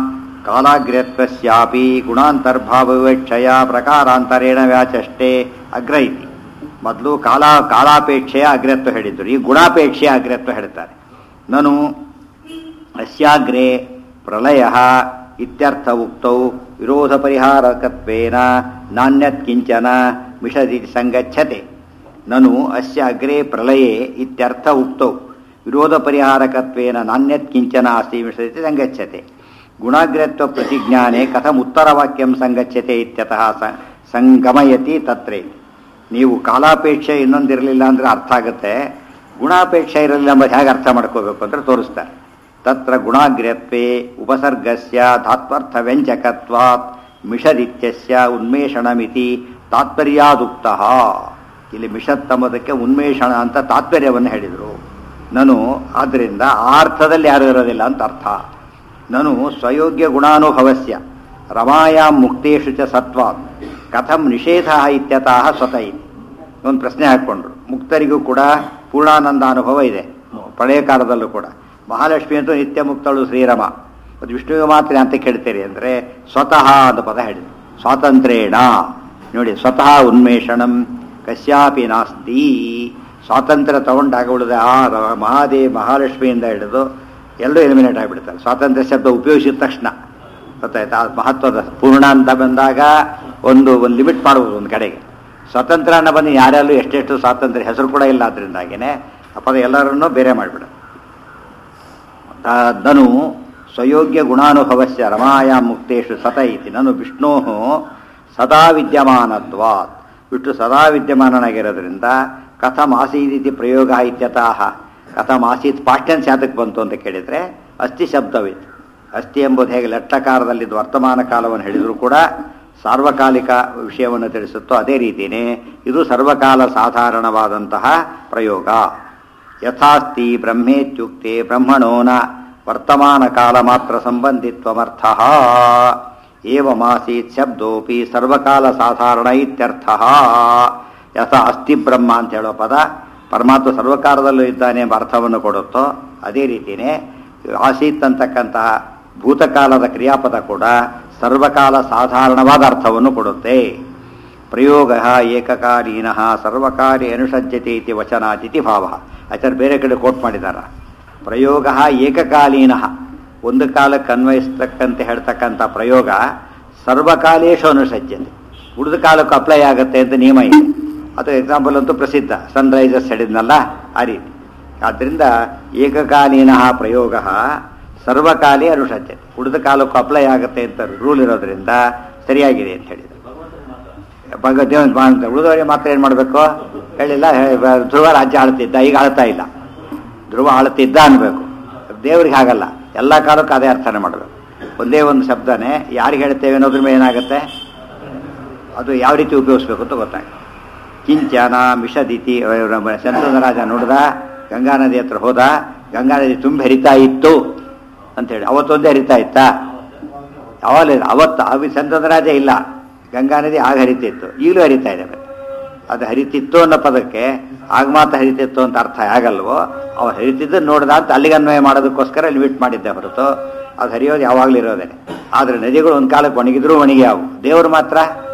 A: ಕಾಲಾಗ್ರತ್ವಸ್ಯಾಪಿ ಗುಣಾಂತರ್ಭಾವವಿವಕ್ಷಯ ಪ್ರಕಾರಾಂತರೇಣ ವ್ಯಾಚಷ್ಟೇ ಅಗ್ರ ಇತಿ ಮೊದಲು ಕಾಲ ಕಾಲಾಪೇಕ್ಷೆಯ ಅಗ್ರತ್ವ ಹೇಳಿದ್ರು ಈ ಗುಣಾಪೇಕ್ಷೆಯ ಅಗ್ರತ್ವ ಹೇಳ್ತಾರೆ ನಾನು ಅಸ್ಯಾಗ್ರೆ ಪ್ರಳಯ ಇತ್ಯರ್ಥ ಉಕ್ತೌ ವಿರೋಧ ಪರಿಹಾರಕತ್ವೇನ ನಾಣ್ಯತ್ ಕಿಂಚನ ಮಿಷದಿ ಸಂಗಚ್ಛತೆ ನನು ಅಸ್ಯ ಅಗ್ರೆ ಪ್ರಳಯೇ ಇತ್ಯರ್ಥ ಉಕ್ತೌ ವಿರೋಧ ಪರಿಹಾರಕತ್ವೇನ ನಾಣ್ಯತ್ ಕಿಂಚನ ಅಸ್ತಿ ಮಿಷದಿ ಸಂಗಚ್ಛತೆ ಗುಣಾಗ್ರತ್ವ ಪ್ರತಿಜ್ಞಾನೆ ಕಥಂ ಉತ್ತರವಾಕ್ಯಂ ಸಂಗಚ್ಛತೆ ಇತ್ಯತಃ ಸ- ಸಂಗಮಯತಿ ತತ್ರೇ ನೀವು ಕಾಲಾಪೇಕ್ಷೆ ಇನ್ನೊಂದಿರಲಿಲ್ಲ ಅಂದ್ರೆ ಅರ್ಥ ಆಗುತ್ತೆ ಗುಣಾಪೇಕ್ಷೆ ಇರಲಿಲ್ಲ ಎಂಬುದು ಹೇಗೆ ಅರ್ಥ ಮಾಡ್ಕೋಬೇಕು ಅಂತ ತೋರಿಸ್ತಾರೆ ತತ್ರ ಗುಣಾಗ್ರತ್ವೇ ಉಪಸರ್ಗಸ್ಯ ಧಾತ್ವರ್ಥ ವ್ಯಂಜಕತ್ವಾತ್ ಮಿಷದಿತ್ಯಸ್ಯ ಉನ್ಮೇಷಣಮಿತಿ ತಾತ್ಪರ್ಯಾದುಕ್ತ ಇಲ್ಲಿ ಮಿಷತ್ ಎಂಬುದಕ್ಕೆ ಉನ್ಮೇಷಣ ಅಂತ ತಾತ್ಪರ್ಯವನ್ನು ಹೇಳಿದರು ನಾನು ಆದ್ದರಿಂದ ಆ ಅರ್ಥದಲ್ಲಿ ಯಾರು ಇರೋದಿಲ್ಲ ಅಂತ ಅರ್ಥ ನಾನು ಸ್ವಯೋಗ್ಯ ಗುಣಾನುಭವಸ್ಯ ರಮಾಯಾಂ ಮುಕ್ತೇಶು ಚ ಸತ್ವಾತ್ ಕಥಂ ನಿಷೇಧ ಇತ್ಯತಃ ಸ್ವತಃ ಇದೆ ಒಂದು ಪ್ರಶ್ನೆ ಹಾಕ್ಕೊಂಡ್ರು ಮುಕ್ತರಿಗೂ ಕೂಡ ಪೂರ್ಣಾನಂದ ಅನುಭವ ಇದೆ ಪಳೆಯ ಕಾಲದಲ್ಲೂ ಕೂಡ ಮಹಾಲಕ್ಷ್ಮಿ ಅಂತೂ ನಿತ್ಯ ಮುಕ್ತಳು ಶ್ರೀರಮ ಮತ್ತು ವಿಷ್ಣುವಿಗೆ ಮಾತ್ರ ಅಂತ ಕೇಳ್ತೀರಿ ಅಂದರೆ ಸ್ವತಃ ಅಂತ ಪದ ಹೇಳಿದ್ರು ಸ್ವಾತಂತ್ರ್ಯೇಣ ನೋಡಿ ಸ್ವತಃ ಉನ್ಮೇಷಣಂ ಕಶ್ಯಾಪಿ ನಾಸ್ತಿ ಸ್ವಾತಂತ್ರ್ಯ ತಗೊಂಡಾಗ ಉಳಿದ ಆ ರ- ಮಹಾದೇವ್ ಮಹಾಲಕ್ಷ್ಮಿಯಿಂದ ಹಿಡಿದು ಎಲ್ಲರೂ ಎಲಿಮಿನೇಟ್ ಆಗಿಬಿಡ್ತಾರೆ ಸ್ವಾತಂತ್ರ್ಯ ಶಬ್ದ ಉಪಯೋಗಿಸಿದ ತಕ್ಷಣ ಗೊತ್ತಾಯ್ತಾ ಆ ಮಹತ್ವದ ಪೂರ್ಣ ಅಂತ ಬಂದಾಗ ಒಂದು ಒಂದು ಲಿಮಿಟ್ ಮಾಡ್ಬೋದು ಒಂದು ಕಡೆಗೆ ಸ್ವತಂತ್ರ ಅನ್ನೋ ಬಂದು ಯಾರ್ಯಾರು ಎಷ್ಟೆಷ್ಟು ಸ್ವಾತಂತ್ರ್ಯ ಹೆಸರು ಕೂಡ ಇಲ್ಲ ಅದರಿಂದಾಗಿನೇ ಆ ಪದ ಎಲ್ಲರನ್ನೂ ಬೇರೆ ಮಾಡಿಬಿಡ ತನು ಸ್ವಯೋಗ್ಯ ಗುಣಾನುಭವಸ್ಯ ರಮಾಯ ಮುಕ್ತೇಶು ಸತ ಇತಿ ನಾನು ವಿಷ್ಣೋ ಸದಾ ವಿದ್ಯಮಾನತ್ವಾತ್ ವಿಷ್ಣು ಸದಾ ವಿದ್ಯಮಾನನಾಗಿರೋದ್ರಿಂದ ಕಥಂ ಆಸೀದಿತಿ ಪ್ರಯೋಗ ಇತ್ಯತಃ ಕಥಂ ಆಸೀತ್ ಪಾಠ್ಯನ್ಸ್ ಯಾತಕ್ಕೆ ಬಂತು ಅಂತ ಕೇಳಿದರೆ ಅಸ್ಥಿ ಶಬ್ದವಿತ್ತು ಅಸ್ಥಿ ಎಂಬುದು ಹೇಗೆ ಲಟ್ಟಕಾರದಲ್ಲಿದ್ದು ವರ್ತಮಾನ ಕಾಲವನ್ನು ಹೇಳಿದರೂ ಕೂಡ ಸಾರ್ವಕಾಲಿಕ ವಿಷಯವನ್ನು ತಿಳಿಸುತ್ತೋ ಅದೇ ರೀತಿಯೇ ಇದು ಸರ್ವಕಾಲ ಸಾಧಾರಣವಾದಂತಹ ಪ್ರಯೋಗ ಯಥಾಸ್ತಿ ಬ್ರಹ್ಮೇತ್ಯುಕ್ತೆ ಬ್ರಹ್ಮಣೋ ನ ವರ್ತಮಾನ ಕಾಲ ಮಾತ್ರ ಸಂಬಂಧಿತ್ವಮರ್ಥ ಏವಮಾಸೀತ್ ಶಬ್ದೋಪಿ ಸರ್ವಕಾಲ ಸಾಧಾರಣ ಇತ್ಯರ್ಥ ಯಥಾ ಅಸ್ತಿ ಬ್ರಹ್ಮ ಅಂತ ಹೇಳೋ ಪದ ಪರಮಾತ್ಮ ಸರ್ವಕಾಲದಲ್ಲೂ ಇದ್ದಾನೆ ಎಂಬ ಅರ್ಥವನ್ನು ಕೊಡುತ್ತೋ ಅದೇ ರೀತಿಯೇ ಆಸೀತ್ ಅಂತಕ್ಕಂತಹ ಭೂತಕಾಲದ ಕ್ರಿಯಾಪದ ಕೂಡ ಸರ್ವಕಾಲ ಸಾಧಾರಣವಾದ ಅರ್ಥವನ್ನು ಕೊಡುತ್ತೆ ಪ್ರಯೋಗ ಏಕಕಾಲೀನ ಸರ್ವಕಾರ್ಯ ಅನುಸಜ್ಜತೆ ಇತಿ ವಚನಾತಿಥಿ ಭಾವ ಆಚಾರ್ಯ ಬೇರೆ ಕಡೆ ಕೋಟ್ ಮಾಡಿದಾರ ಪ್ರಯೋಗ ಏಕಕಾಲೀನ ಒಂದು ಕಾಲಕ್ಕೆ ಅನ್ವಯಿಸ್ತಕ್ಕಂತೆ ಹೇಳ್ತಕ್ಕಂಥ ಪ್ರಯೋಗ ಸರ್ವಕಾಲೇಶು ಅನುಸಜ್ಜತೆ ಉಳಿದ ಕಾಲಕ್ಕೂ ಅಪ್ಲೈ ಆಗುತ್ತೆ ಅಂತ ನಿಯಮ ಇದೆ ಅದು ಎಕ್ಸಾಂಪಲ್ ಅಂತೂ ಪ್ರಸಿದ್ಧ ಸನ್ರೈಸರ್ಸ್ ಹೇಳಿದ್ನಲ್ಲ ಆ ರೀತಿ ಆದ್ದರಿಂದ ಏಕಕಾಲೀನ ಪ್ರಯೋಗ ಸರ್ವಕಾಲೇ ಅನುಸಜ್ಜತೆ ಉಳಿದ ಕಾಲಕ್ಕೂ ಅಪ್ಲೈ ಆಗುತ್ತೆ ಅಂತ ರೂಲ್ ಇರೋದ್ರಿಂದ ಸರಿಯಾಗಿದೆ ಅಂತ ಹೇಳಿದ್ರು ಭಗವದ್ದೇವ ಉಳಿದವರಿಗೆ ಮಾತ್ರ ಏನು ಮಾಡಬೇಕು ಹೇಳಿಲ್ಲ ಹೇ- ಧ್ರುವ ರಾಜ್ಯ ಆಳ್ತಿದ್ದ ಈಗ ಆಳ್ತಾ ಇಲ್ಲ ಧ್ರುವ ಆಳ್ತಿದ್ದ ಅನ್ಬೇಕು ದೇವ್ರಿಗೆ ಹಾಗಲ್ಲ ಎಲ್ಲ ಕಾಲಕ್ಕೂ ಅದೇ ಅರ್ಥನೇ ಮಾಡಬೇಕು ಒಂದೇ ಒಂದು ಶಬ್ದನೇ ಯಾರಿಗೆ ಹೇಳ್ತೇವೆ ಅನ್ನೋದ್ರ ಮೇಲೆ ಏನಾಗುತ್ತೆ ಅದು ಯಾವ ರೀತಿ ಉಪಯೋಗಿಸ್ಬೇಕು ಅಂತ ಗೊತ್ತಾಗುತ್ತೆ ಕಿಂಚನ ಮಿಷದಿತಿ ರಾಜ ನೋಡಿದ ಗಂಗಾ ನದಿ ಹತ್ರ ಹೋದ ಗಂಗಾ ನದಿ ತುಂಬಿ ಹರಿತಾ ಇತ್ತು ಅಂತೇಳಿ ಅವತ್ತೊಂದೇ ಹರಿತಾ ಇತ್ತಾ ಯಾವಾಗಲೂ ಇಲ್ಲ. ಅವತ್ತು ಅವಿ ರಾಜ ಇಲ್ಲ ಗಂಗಾ ನದಿ ಆಗ ಹರಿತಿತ್ತು ಈಗಲೂ ಹರಿತಾ ಇದೆ ಮತ್ತೆ ಅದು ಹರಿತಿತ್ತು ಅನ್ನೋ ಪದಕ್ಕೆ ಆಗ ಮಾತ್ರ ಹರಿತಿತ್ತು ಅಂತ ಅರ್ಥ ಆಗಲ್ವೋ ಅವ್ರು ಹರಿತಿದ್ದು ನೋಡ್ದ ಅಂತ ಅಲ್ಲಿಗೆ ಅನ್ವಯ ಮಾಡೋದಕ್ಕೋಸ್ಕರ ಲಿಮಿಟ್ ಮಾಡಿದ್ದೆ ಹೊರತು ಅದು ಹರಿಯೋದು ಯಾವಾಗಲೂ ಇರೋದೇನೆ ಆದರೆ ನದಿಗಳು ಒಂದು ಕಾಲಕ್ಕೆ ಒಣಗಿದ್ರು ಒಣಗಿ ಅವು ದೇವರು ಮಾತ್ರ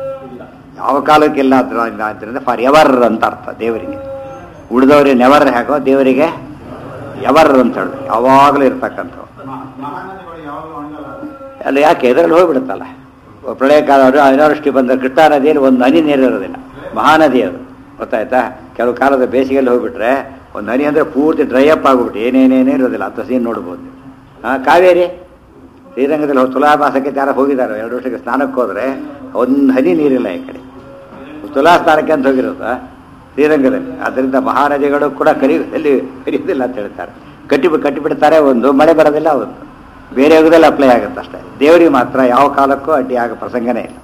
A: ಯಾವ ಕಾಲಕ್ಕಿಲ್ಲ ಅದ್ರ ಆದ್ದರಿಂದ ಫಾರ್ ಎವರ್ ಅಂತ ಅರ್ಥ ದೇವರಿಗೆ ಉಳಿದವರಿಗೆ ನೆವರ್ ಹೇಗೋ ದೇವರಿಗೆ ಎವರ್ ಅಂತ ಹೇಳಿ ಯಾವಾಗಲೂ ಇರ್ತಕ್ಕಂಥವು
C: ಮಹಾನದಿಗಳು ಯಾವಾಗಲೂ ಒಣಗಲ್ಲ
A: ಅಲ್ಲ ಯಾಕೆ ಇದರಲ್ಲಿ ಹೋಗ್ಬಿಡುತ್ತಲ್ಲ ಪ್ರಳಯ ಕಾಲ ಅವರು ಅನಾವೃಷ್ಟಿ ಬಂದ ಕೃಷ್ಣಾ ನದಿಯಲ್ಲಿ ಒಂದು ಹನಿ ನೀರು ಇರೋದಿಲ್ಲ ಮಹಾನದಿ ಅದು ಗೊತ್ತಾಯ್ತಾ ಕೆಲವು ಕಾಲದ ಬೇಸಿಗೆಯಲ್ಲಿ ಹೋಗ್ಬಿಟ್ರೆ ಒಂದು ಹನಿ ಅಂದರೆ ಪೂರ್ತಿ ಡ್ರೈ ಅಪ್ ಆಗ್ಬಿಟ್ಟು ಏನೇನೇನೇ ಇರೋದಿಲ್ಲ ಅಂತ ಸೀನ್ ನೋಡ್ಬೋದು ಹಾಂ ಕಾವೇರಿ ಶ್ರೀರಂಗದಲ್ಲಿ ಹೋಗಿ ತುಲಾಭಾಸಕ್ಕೆ ಯಾರು ಹೋಗಿದ್ದಾರೆ ಎರಡು ವರ್ಷಕ್ಕೆ ಸ್ನಾನಕ್ಕೆ ಹೋದರೆ ಒಂದು ಹನಿ ನೀರಿಲ್ಲ ಈ ಕಡೆ ತುಲಾ ಸ್ನಾನಕ್ಕೆ ಅಂತ ಹೋಗಿರೋದು ಶ್ರೀರಂಗದಲ್ಲಿ ಅದರಿಂದ ಮಹಾನದಿಗಳು ಕೂಡ ಕರಿಯಲ್ಲಿ ಕರಿಯೋದಿಲ್ಲ ಅಂತ ಹೇಳ್ತಾರೆ ಕಟ್ಟಿ ಕಟ್ಟಿಬಿಡ್ತಾರೆ ಒಂದು ಮಳೆ ಬರೋದಿಲ್ಲ ಒಂದು ಬೇರೆ ಹೋಗೋದೆಲ್ಲ ಅಪ್ಲೈ ಆಗುತ್ತೆ ಅಷ್ಟೇ ದೇವರಿಗೆ ಮಾತ್ರ ಯಾವ ಕಾಲಕ್ಕೂ ಅಡ್ಡಿ ಆಗೋ ಪ್ರಸಂಗನೇ ಇಲ್ಲ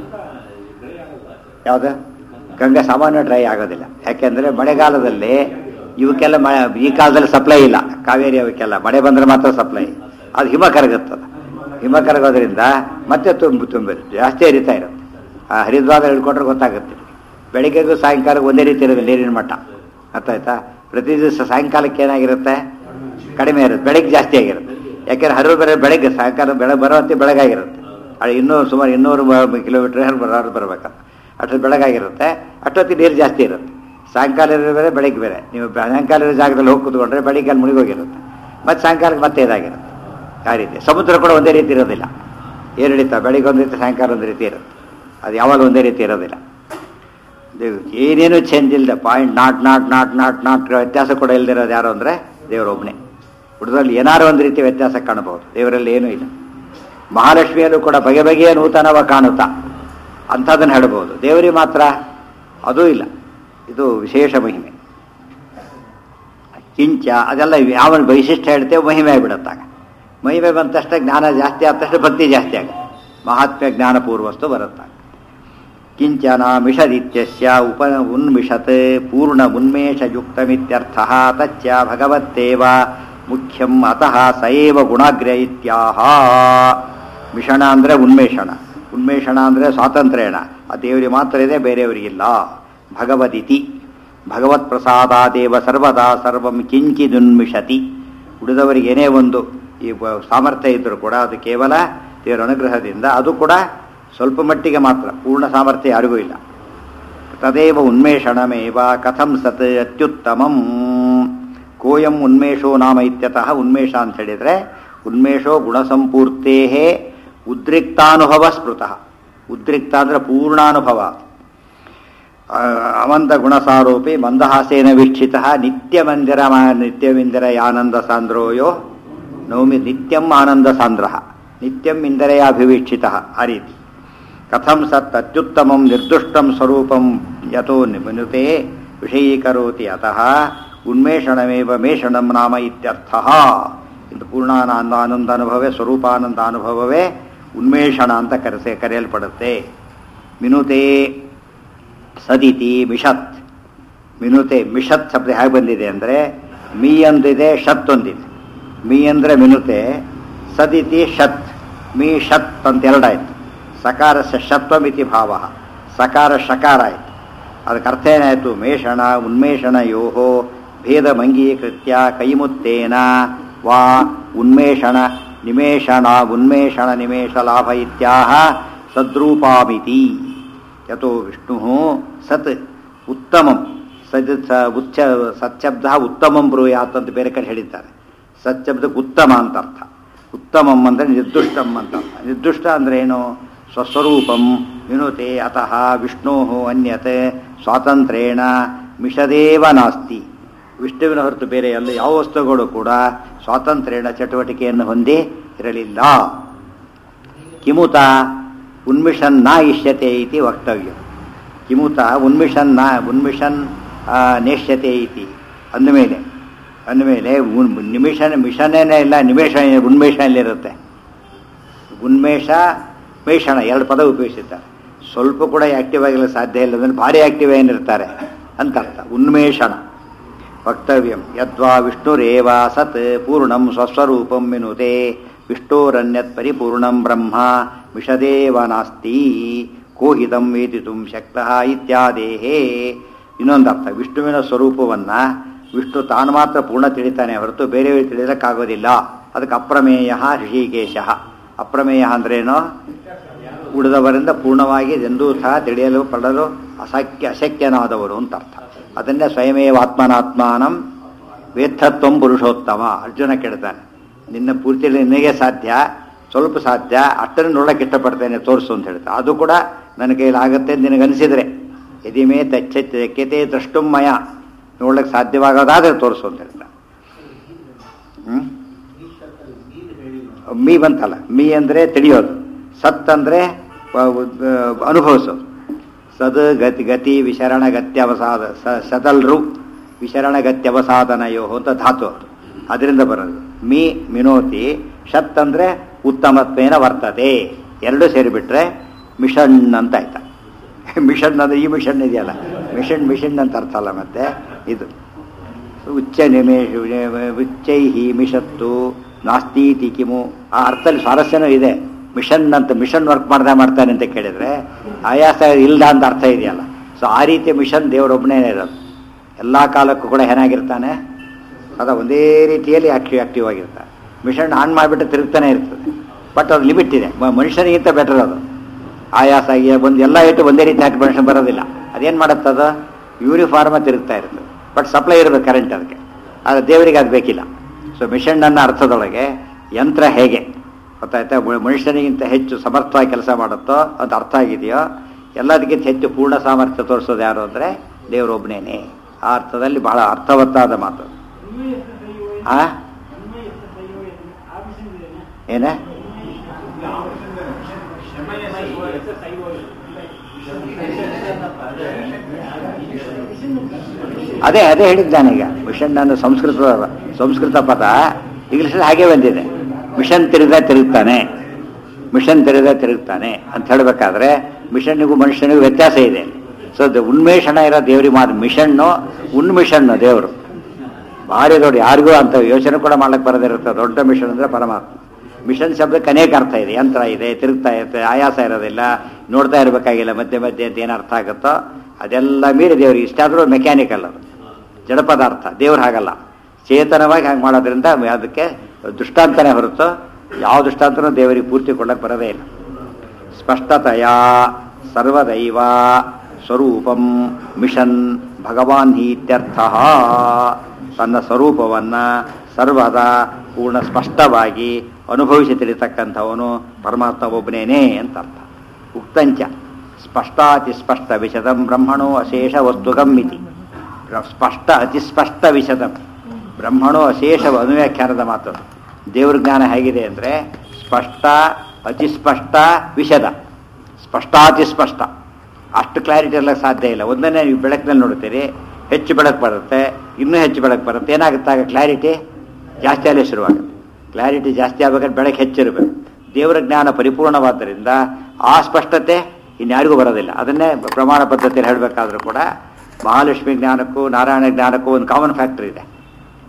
A: ಯಾವುದು ಗಂಗಾ ಸಾಮಾನ್ಯ ಡ್ರೈ ಆಗೋದಿಲ್ಲ ಯಾಕೆಂದರೆ ಮಳೆಗಾಲದಲ್ಲಿ ಇವಕ್ಕೆಲ್ಲ ಮಳೆ ಈ ಕಾಲದಲ್ಲಿ ಸಪ್ಲೈ ಇಲ್ಲ ಕಾವೇರಿ ಅವಕ್ಕೆಲ್ಲ ಮಳೆ ಬಂದರೆ ಮಾತ್ರ ಸಪ್ಲೈ ಅದು ಹಿಮ ಕರಗುತ್ತದ ಹಿಮ ಕರಗೋದ್ರಿಂದ ಮತ್ತೆ ತುಂಬ ತುಂಬ ಜಾಸ್ತಿ ಹರಿತಾ ಇರುತ್ತೆ ಆ ಹರಿದ್ವಾರ ಹಿಡ್ಕೊಂಡ್ರೆ ಗೊತ್ತಾಗುತ್ತೆ ಬೆಳಿಗ್ಗೆಗೂ ಸಾಯಂಕಾಲಕ್ಕೆ ಒಂದೇ ರೀತಿ ಇರೋದು ನೀರಿನ ಮಟ್ಟ ಅರ್ಥಾಯ್ತಾ ಪ್ರತಿ ದಿವಸ ಸಾಯಂಕಾಲಕ್ಕೆ ಏನಾಗಿರುತ್ತೆ ಕಡಿಮೆ ಇರುತ್ತೆ ಬೆಳಗ್ಗೆ ಜಾಸ್ತಿ ಆಗಿರುತ್ತೆ ಯಾಕೆಂದ್ರೆ ಹರಿದು ಬರೋ ಬೆಳಗ್ಗೆ ಸಾಯಂಕಾಲ ಬೆಳಗ್ಗೆ ಬರೋತ್ತೆ ಬೆಳಗಾಗಿರುತ್ತೆ ಅದು ಇನ್ನೂರು ಸುಮಾರು ಇನ್ನೂರು ಕಿಲೋಮೀಟ್ರ್ ಹರಿದು ಬರಬೇಕು ಅಷ್ಟು ಬೆಳಗಾಗಿರುತ್ತೆ ಅಷ್ಟೊತ್ತಿಗೆ ನೀರು ಜಾಸ್ತಿ ಇರುತ್ತೆ ಸಾಯಂಕಾಲ ಇರೋ ಬೇರೆ ಬೆಳಗ್ಗೆ ಬೇರೆ ನೀವು ಸಾಯಂಕಾಲ ಇರೋ ಜಾಗದಲ್ಲಿ ಹೋಗಿ ಕೂತ್ಕೊಂಡ್ರೆ ಬೆಳಿಗ್ಗೆ ಅಲ್ಲಿ ಮುಳುಗೋಗಿರುತ್ತೆ ಮತ್ತು ಸಾಯಂಕಾಲಕ್ಕೆ ಮತ್ತೆ ಇದಾಗಿರುತ್ತೆ ಆ ರೀತಿ ಸಮುದ್ರ ಕೂಡ ಒಂದೇ ರೀತಿ ಇರೋದಿಲ್ಲ ಏನು ಹಿಡಿತಾ ಬೆಳಿಗ್ಗೆ ಒಂದು ರೀತಿ ಸಾಯಂಕಾಲ ಒಂದು ರೀತಿ ಇರುತ್ತೆ ಅದು ಯಾವಾಗ ಒಂದೇ ರೀತಿ ಇರೋದಿಲ್ಲ ಇದು ಏನೇನು ಚೇಂಜ್ ಇಲ್ಲದೆ point not not not not not ವ್ಯತ್ಯಾಸ ಕೂಡ ಇಲ್ದಿರೋದು ಯಾರು ಅಂದರೆ ದೇವರೊಬ್ಬನೇ ಹುಡುಗರಲ್ಲಿ ಏನಾರು ಒಂದು ರೀತಿ ವ್ಯತ್ಯಾಸ ಕಾಣಬಹುದು ದೇವರಲ್ಲಿ ಏನೂ ಇಲ್ಲ ಮಹಾಲಕ್ಷ್ಮಿಯಲ್ಲೂ ಕೂಡ ಬಗೆ ಬಗೆಯ ನೂತನವ ಕಾಣುತ್ತಾ ಅಂಥದ್ದನ್ನು ಹೇಳಬಹುದು ದೇವರಿಗೆ ಮಾತ್ರ ಅದೂ ಇಲ್ಲ ಇದು ವಿಶೇಷ ಮಹಿಮೆ ಕಿಂಚ ಅದೆಲ್ಲ ಯಾವ ವೈಶಿಷ್ಟ್ಯ ಹೇಳ್ತೇವೆ ಮಹಿಮೆ ಆಗಿಬಿಡುತ್ತಾಗ ಮಹಿಮೆ ಬಂದ ತಕ್ಷಣ ಜ್ಞಾನ ಜಾಸ್ತಿ ಆದ ತಕ್ಷಣ ಭಕ್ತಿ ಜಾಸ್ತಿ ಆಗುತ್ತೆ ಮಹಾತ್ಮ್ಯ ಜ್ಞಾನಪೂರ್ವಸ್ತು ಬರುತ್ತಾಗ ಕಿಂಚನ ಮಿಷದಿತ್ಯಸ್ಯ ಉಪ ಉನ್ಮಿಷತ್ ಪೂರ್ಣ ಉನ್ಮೇಷಯುಕ್ತಮಿತ್ಯರ್ಥ ತಚ್ಚ ಭಗವತ್ತೇವ ಮುಖ್ಯಂ ಅತಃ ಸೈವ ಗುಣಾಗ್ರ್ಯ ಇತ್ಯಾಹ ಮಿಷಣ ಅಂದರೆ ಉನ್ಮೇಷಣ ಉನ್ಮೇಷಣ ಅಂದರೆ ಸ್ವಾತಂತ್ರ್ಯಣ ಆ ದೇವರಿಗೆ ಮಾತ್ರ ಇದೆ ಬೇರೆಯವರಿಗಿಲ್ಲ ಭಗವದಿತಿ ಭಗವತ್ ಪ್ರಸಾದಾದೇವ ಸರ್ವದಾ ಸರ್ವಂ ಕಿಂಚಿದುನ್ಮಿಷತಿ ಉಳಿದವರಿಗೆ ಏನೇ ಒಂದು ಈ ಬ- ಸಾಮರ್ಥ್ಯ ಇದ್ದರೂ ಕೂಡ ಅದು ಕೇವಲ ದೇವರ ಅನುಗ್ರಹದಿಂದ ಅದು ಕೂಡ ಸ್ವಲ್ಪ ಮಟ್ಟಿಗೆ ಮಾತ್ರ ಪೂರ್ಣ ಸಾಮರ್ಥ್ಯ ಯಾರಿಗೂ ಇಲ್ಲ ತದೇವ ಉನ್ಮೇಷಣಮೇವ ಕಥಂ ಸತ್ ಅತ್ಯುತ್ತಮಂ ಕೋಯಂ ಉನ್ಮೇಷೋ ನಾಮ ಇತ್ಯತಃ ಉನ್ಮೇಷ ಅಂತ ಹೇಳಿದರೆ ಉನ್ಮೇಷೋ ಗುಣಸಂಪೂರ್ತೇ ಉದ್ರಿಕ್ತಾನುಭವ ಸ್ಮೃತಃ ಉದ್ರಿಕ್ತ ಅಂದರೆ ಪೂರ್ಣಾನುಭವ ಆ, ಅಮಂತ ಗುಣಸಾರೂಪಿ ಮಂದಹಾಸೇನ ವೀಕ್ಷಿತ ನಿತ್ಯಮಂದಿರ ನಿತ್ಯಮಿಂದಿರ ಆನಂದ ಸಾಂದ್ರೋಯೋ ನೌಮಿ ನಿತ್ಯಂ ಆನಂದ ಸಾಂದ್ರ ನಿತ್ಯಂ ಇಂದಿರಯಾಭಿವೀಕ್ಷಿತ ಆ ರೀತಿ ಕಥಂ ಸತ್ ಅತ್ಯುತ್ತಮಂ ನಿರ್ದುಷ್ಟಂ ಸ್ವರೂಪಂ ಯಥೋ ನಿಮನುತೆ ವಿಷಯೀಕರೋತಿ ಅತಃ ಉನ್ಮೇಷಣಮೇವ ಮೇಷಣಂ ನಾಮ ಇತ್ಯರ್ಥ ಇದು ಪೂರ್ಣಾನಂದ ಆನಂದ ಅನುಭವೇ ಸ್ವರೂಪಾನಂದ ಅನುಭವವೇ ಉನ್ಮೇಷಣ ಅಂತ ಕರೆಸೆ ಕರೆಯಲ್ಪಡುತ್ತೆ ಮಿನುತೆ ಸದಿತಿ ಮಿಷತ್ ಮಿನುತೆ ಮಿಷತ್ ಶಬ್ದ ಹೇಗೆ ಬಂದಿದೆ ಅಂದರೆ ಮೀ ಒಂದಿದೆ ಶತ್ ಒಂದಿದೆ ಮೀ ಅಂದರೆ ಮಿನುತೆ ಸದಿತಿ ಶತ್ ಮೀ ಶತ್ ಅಂತ ಎರಡಾಯ್ತು ಸಕಾರಸ್ಯ ಶತ್ವಮಿತಿ ಭಾವ ಸಕಾರ ಶಕಾರ ಆಯ್ತು ಅದಕ್ಕೆ ಅರ್ಥ ಏನಾಯಿತು ಮೇಷಣ ಉನ್ಮೇಷಣ ಯೋಹೋ ಭೇದಮಂಗೀಕೃತ್ಯ ಕೈಮುತ್ತೇನ ವಾ ಉನ್ಮೇಷಣ ನಿಮೇಷಣ ಉನ್ಮೇಷಣ ನಿಮೇಷ ಲಾಭ ಇತ್ಯಾಹ ಸದ್ರೂಪಾಮಿತಿ ಯಥೋ ವಿಷ್ಣು ಸತ್ ಉತ್ತಮಂ ಸದ್ ಸ ಉಚ್ಚ ಸತ್ಶಬ್ದ ಉತ್ತಮಂ ಬ್ರೂಯಾತ್ ಅಂತ ಬೇರೆ ಕಡೆ ಹೇಳಿದ್ದಾರೆ ಸತ್ಶಬ್ದಕ್ಕೆ ಉತ್ತಮ ಅಂತ ಅರ್ಥ ಉತ್ತಮಂ ಅಂದರೆ ನಿರ್ದುಷ್ಟಂ ಅಂತ ಅರ್ಥ ನಿರ್ದುಷ್ಟ ಅಂದ್ರೆ ಏನು ಸ್ವಸ್ವರೂಪಂ ವಿನುತೆ ಅತಃ ವಿಷ್ಣೋ ಅನ್ಯತೆ ಸ್ವಾತಂತ್ರ್ಯೇಣ ಮಿಷದೇವ ನಾಸ್ತಿ ವಿಷ್ಣುವಿನ ಹೊರತು ಬೇರೆ ಎಲ್ಲ ಯಾವ ವಸ್ತುಗಳು ಕೂಡ ಸ್ವಾತಂತ್ರ್ಯೇಣ ಚಟುವಟಿಕೆಯನ್ನು ಹೊಂದಿ ಇರಲಿಲ್ಲ ಕಿಮುತ ಉನ್ಮಿಷನ್ ನ ಇಷ್ಯತೆ ಇತಿ ವಕ್ತವ್ಯ ಕಿಮುತ ಉನ್ಮಿಷನ್ ನ ಉನ್ಮಿಷನ್ ಆ, ನೇಷ್ಯತೆ ಇತಿ ಅಂದಮೇಲೆ ಅಂದಮೇಲೆ ಉನ್- ನಿಮಿಷ ಮಿಷನೇನೇ ಇಲ್ಲ ನಿಮೇಷ ಉನ್ಮೇಷ ಇರುತ್ತೆ ಉನ್ಮೇಷ ಮೇಷಣ ಎರಡು ಪದ ಉಪಯೋಗಿಸಿದ್ದಾರೆ ಸ್ವಲ್ಪ ಕೂಡ ಆಕ್ಟಿವ್ ಆಗಿರಲು ಸಾಧ್ಯ ಇಲ್ಲ ಅಂದ್ರೆ ಭಾರಿ ಆಕ್ಟಿವ್ ಏನಿರ್ತಾರೆ ಅಂತ ಅರ್ಥ ಉನ್ಮೇಷಣ ವಕ್ತವ್ಯಂ ಯದ್ವಾ ವಿಷ್ಣುರೇವ ಸತ್ ಪೂರ್ಣಂ ಸ್ವಸ್ವರೂಪಂ ಮಿನುತೆ ವಿಷ್ಣೋರನ್ಯತ್ ಪರಿಪೂರ್ಣಂ ಬ್ರಹ್ಮ ವಿಷದೇವ ನಾಸ್ತಿ ಕೋಹಿತಂ ವೇದಿತುಂ ಶಕ್ತಃ ಇತ್ಯಾದೇಹೇ ಇನ್ನೊಂದು ಅರ್ಥ ವಿಷ್ಣುವಿನ ಸ್ವರೂಪವನ್ನ ವಿಷ್ಣು ತಾನು ಮಾತ್ರ ಪೂರ್ಣ ತಿಳಿತಾನೆ ಹೊರತು ಬೇರೆಯವರು ತಿಳಿಯೋಕ್ಕಾಗೋದಿಲ್ಲ ಅದಕ್ಕೆ ಅಪ್ರಮೇಯ ಋಷಿಕೇಶ ಅಪ್ರಮೇಯ ಅಂದ್ರೇನು ಉಳಿದವರಿಂದ ಪೂರ್ಣವಾಗಿ ಎಂದೂ ಸಹ ತಿಳಿಯಲು ಪಡಲು ಅಸಕ್ಯ ಅಶಕ್ಯನಾದವರು ಅಂತ ಅರ್ಥ ಅದನ್ನೇ ಸ್ವಯಮೇವ ಆತ್ಮನಾತ್ಮಾನಂ ವೇತ್ತತ್ವಂ ಪುರುಷೋತ್ತಮ ಅರ್ಜುನ ಕೇಳ್ತಾನೆ ನಿನ್ನ ಪೂರ್ತಿ ನಿನಗೆ ಸಾಧ್ಯ ಸ್ವಲ್ಪ ಸಾಧ್ಯ ಅಷ್ಟನ್ನು ನೋಡಕ್ಕೆ ಇಷ್ಟಪಡ್ತೇನೆ ತೋರಿಸು ಅಂತ ಹೇಳ್ತಾ ಅದು ಕೂಡ ನನ್ನ ಕೈಲಾಗತ್ತೆ ಅಂತ ನಿನಗನ್ಸಿದ್ರೆ ಯದಿಮೇ ತಚ್ಚೆಚ್ಚತೆ ದ್ರಷ್ಟುಂ ಮಯ ನೋಡ್ಲಿಕ್ಕೆ ಸಾಧ್ಯವಾಗೋದಾದ್ರೆ ತೋರಿಸು ಅಂತ ಹೇಳ್ತಾ ಹ್ಮ್ ಮೀ ಬಂತಲ್ಲ ಮೀ ಅಂದರೆ ತಿಳಿಯೋದು ಸತ್ ಅಂದರೆ ಅನುಭವಿಸೋದು ಸದ್ ಗತಿ ಗತಿ ವಿಶರಣ ಗತ್ಯವಸಾದ ಸ ಸದಲ್ರು ವಿಶರಣ ಗತ್ಯವಸಾದನಯೋ ಅಂತ ಧಾತು ಅದು ಅದರಿಂದ ಬರೋದು ಮೀ ಮಿನೋತಿ ಶತ್ ಅಂದರೆ ಉತ್ತಮತ್ವೇನ ವರ್ತತೆ ಎರಡು ಸೇರಿಬಿಟ್ರೆ ಮಿಷನ್ ಅಂತ ಆಯ್ತಾ ಮಿಷನ್ ಅಂದರೆ ಈ ಮಿಷನ್ ಇದೆಯಲ್ಲ ಮಿಷನ್ ಮಿಷನ್ ಅಂತ ಅರ್ಥ ಅಲ್ಲ ಮತ್ತೆ ಇದು ಉಚ್ಚ ನಿಮೇಶ್ ಉಚ್ಚೈಹಿ ಮಿಷತ್ತು ನಾಸ್ತೀತಿ ಕಿಮು ಆ ಅರ್ಥದಲ್ಲಿ ಸ್ವಾರಸ್ಯನೂ ಇದೆ ಮಿಷನ್ ಅಂತ ಮಿಷನ್ ವರ್ಕ್ ಮಾಡ್ದೆ ಮಾಡ್ತಾನೆ ಅಂತ ಕೇಳಿದ್ರೆ ಆಯಾಸ ಇಲ್ಲ ಅಂತ ಅರ್ಥ ಇದೆಯಲ್ಲ ಸೊ ಆ ರೀತಿ ಮಿಷನ್ ದೇವರೊಬ್ಬನೇ ಇರೋದು ಎಲ್ಲ ಕಾಲಕ್ಕೂ ಕೂಡ ಏನಾಗಿರ್ತಾನೆ ಸದಾ ಒಂದೇ ರೀತಿಯಲ್ಲಿ ಆಕ್ಟಿವ್ ಆಕ್ಟಿವ್ ಆಗಿರ್ತಾನೆ ಮಿಷನ್ ಆನ್ ಮಾಡಿಬಿಟ್ಟು ತಿರುಗ್ತಾನೆ ಇರ್ತದೆ ಬಟ್ ಅದು ಲಿಮಿಟ್ ಇದೆ ಮ- ಮನುಷ್ಯನಿಗಿಂತ ಬೆಟರ್ ಅದು ಆಯಾಸ ಆಗಿ ಒಂದು ಎಲ್ಲ ಇಟ್ಟು ಒಂದೇ ರೀತಿ ಹಾಕಿ ಮನುಷ್ಯ ಬರೋದಿಲ್ಲ ಅದೇನು ಮಾಡುತ್ತದು ಯೂನಿಫಾರ್ಮ ತಿರುಗ್ತಾ ಇರ್ತದೆ ಬಟ್ ಸಪ್ಲೈ ಇರಬೇಕು ಕರೆಂಟ್ ಅದಕ್ಕೆ ಆದರೆ ದೇವರಿಗೆ ಅದು ಬೇಕಿಲ್ಲ ಸೊ ಮಿಷನ್ ನನ್ನ ಅರ್ಥದೊಳಗೆ ಯಂತ್ರ ಹೇಗೆ ಗೊತ್ತಾಯ್ತಾ ಮ- ಮನುಷ್ಯನಿಗಿಂತ ಹೆಚ್ಚು ಸಮರ್ಥವಾಗಿ ಕೆಲಸ ಮಾಡುತ್ತೋ ಅದು ಅರ್ಥ ಆಗಿದೆಯೋ ಎಲ್ಲದಕ್ಕಿಂತ ಹೆಚ್ಚು ಪೂರ್ಣ ಸಾಮರ್ಥ್ಯ ತೋರಿಸೋದು ಯಾರು ಅಂದರೆ ದೇವರೊಬ್ಬನೇನೆ ಆ ಅರ್ಥದಲ್ಲಿ ಬಹಳ ಅರ್ಥವತ್ತಾದ ಮಾತು ಆ ಏನ ಅದೇ ಅದೇ ಹೇಳಿದ್ದಾನೀಗ ಮಿಷನ್ ನಾನು ಸಂಸ್ಕೃತ ಸಂಸ್ಕೃತ ಪದ ಇಂಗ್ಲಿಷಲ್ಲಿ ಹಾಗೆ ಬಂದಿದೆ ಮಿಷನ್ ತಿರುಗ ತಿರುಗ್ತಾನೆ ಮಿಷನ್ ತಿರುಗ ತಿರುಗ್ತಾನೆ ಅಂತ ಹೇಳಬೇಕಾದ್ರೆ ಮಿಷನ್ನಿಗೂ ಮನುಷ್ಯನಿಗೂ ವ್ಯತ್ಯಾಸ ಇದೆ ಸೊ ಉನ್ಮೇಷಣ ಇರೋ ದೇವರಿಗೆ ಮಾತ್ರ ಮಿಷನ್ನು ಉನ್ಮಿಷನ್ನು ದೇವರು ಭಾರಿ ದೊಡ್ಡ ಯಾರಿಗೂ ಅಂತ ಯೋಚನೆ ಕೂಡ ಮಾಡ್ಲಿಕ್ಕೆ ಬರದಿರುತ್ತೆ ದೊಡ್ಡ ಮಿಷನ್ ಅಂದ್ರೆ ಪರಮಾತ್ಮ ಮಿಷನ್ ಶಬ್ದಕ್ಕೆ ಅನೇಕ ಅರ್ಥ ಇದೆ ಯಂತ್ರ ಇದೆ ತಿರುಗ್ತಾ ಇರುತ್ತೆ ಆಯಾಸ ಇರೋದಿಲ್ಲ ನೋಡ್ತಾ ಇರಬೇಕಾಗಿಲ್ಲ ಮಧ್ಯೆ ಮಧ್ಯೆ ಅಂತ ಏನು ಅರ್ಥ ಆಗುತ್ತೋ ಅದೆಲ್ಲ ಮೀರಿ ದೇವರಿಗೆ ಇಷ್ಟ ಆದರೂ ಮೆಕ್ಯಾನಿಕಲ್ ಅದು ಜಡ ಪದಾರ್ಥ ದೇವ್ರು ಹಾಗಲ್ಲ ಚೇತನವಾಗಿ ಹಾಗೆ ಮಾಡೋದ್ರಿಂದ ಅದಕ್ಕೆ ದೃಷ್ಟಾಂತನೇ ಹೊರತು ಯಾವ ದೃಷ್ಟಾಂತನೂ ದೇವರಿಗೆ ಪೂರ್ತಿ ಕೊಡಕ್ಕೆ ಬರೋದೇ ಇಲ್ಲ ಸ್ಪಷ್ಟತೆಯ ಸರ್ವದೈವ ಸ್ವರೂಪಂ ಮಿಷನ್ ಭಗವಾನ್ ಹಿ ಇತ್ಯರ್ಥ ತನ್ನ ಸ್ವರೂಪವನ್ನ ಸರ್ವದ ಪೂರ್ಣ ಸ್ಪಷ್ಟವಾಗಿ ಅನುಭವಿಸಿ ತಿಳಿತಕ್ಕಂಥವನು ಪರಮಾತ್ಮ ಒಬ್ಬನೇನೇ ಅಂತ ಅರ್ಥ ಉಕ್ತಂಚ ಸ್ಪಷ್ಟಾತಿ ಸ್ಪಷ್ಟ ವಿಶದಂ ಬ್ರಹ್ಮಣೋ ಅಶೇಷ ವಸ್ತುಗಂ ಇತಿ ಸ್ಪಷ್ಟ ಅತಿ ಸ್ಪಷ್ಟ ವಿಶದಂ ಬ್ರಹ್ಮಣೋ ಅಶೇಷ ಅನುವ್ಯಾಖ್ಯಾನದ ಮಾತು ದೇವ್ರ ಜ್ಞಾನ ಹೇಗಿದೆ ಅಂದರೆ ಸ್ಪಷ್ಟ ಅತಿ ಸ್ಪಷ್ಟ ವಿಷದ ಸ್ಪಷ್ಟಾತಿ ಸ್ಪಷ್ಟ ಅಷ್ಟು ಕ್ಲಾರಿಟಿ ಎಲ್ಲ ಸಾಧ್ಯ ಇಲ್ಲ ಒಂದನ್ನೇ ನೀವು ಬೆಳಕಿನಲ್ಲಿ ನೋಡ್ತೀರಿ ಹೆಚ್ಚು ಬೆಳಕು ಬರುತ್ತೆ ಇನ್ನೂ ಹೆಚ್ಚು ಬೆಳಕು ಬರುತ್ತೆ ಏನಾಗುತ್ತೆ ಆಗ ಕ್ಲಾರಿಟಿ ಜಾಸ್ತಿ ಅಲ್ಲೇ ಶುರುವಾಗುತ್ತೆ ಕ್ಲಾರಿಟಿ ಜಾಸ್ತಿ ಆಗ್ಬೇಕಾದ್ರೆ ಬೆಳಕು ಹೆಚ್ಚಿರಬೇಕು ದೇವರ ಜ್ಞಾನ ಪರಿಪೂರ್ಣವಾದ್ದರಿಂದ ಆ ಸ್ಪಷ್ಟತೆ ಇನ್ಯಾರಿಗೂ ಬರೋದಿಲ್ಲ ಅದನ್ನೇ ಪ್ರಮಾಣ ಪದ್ಧತಿಯಲ್ಲಿ ಹೇಳಬೇಕಾದ್ರೂ ಕೂಡ ಮಹಾಲಕ್ಷ್ಮಿ ಜ್ಞಾನಕ್ಕೂ ನಾರಾಯಣ ಜ್ಞಾನಕ್ಕೂ ಒಂದು ಕಾಮನ್ ಫ್ಯಾಕ್ಟರ್ ಇದೆ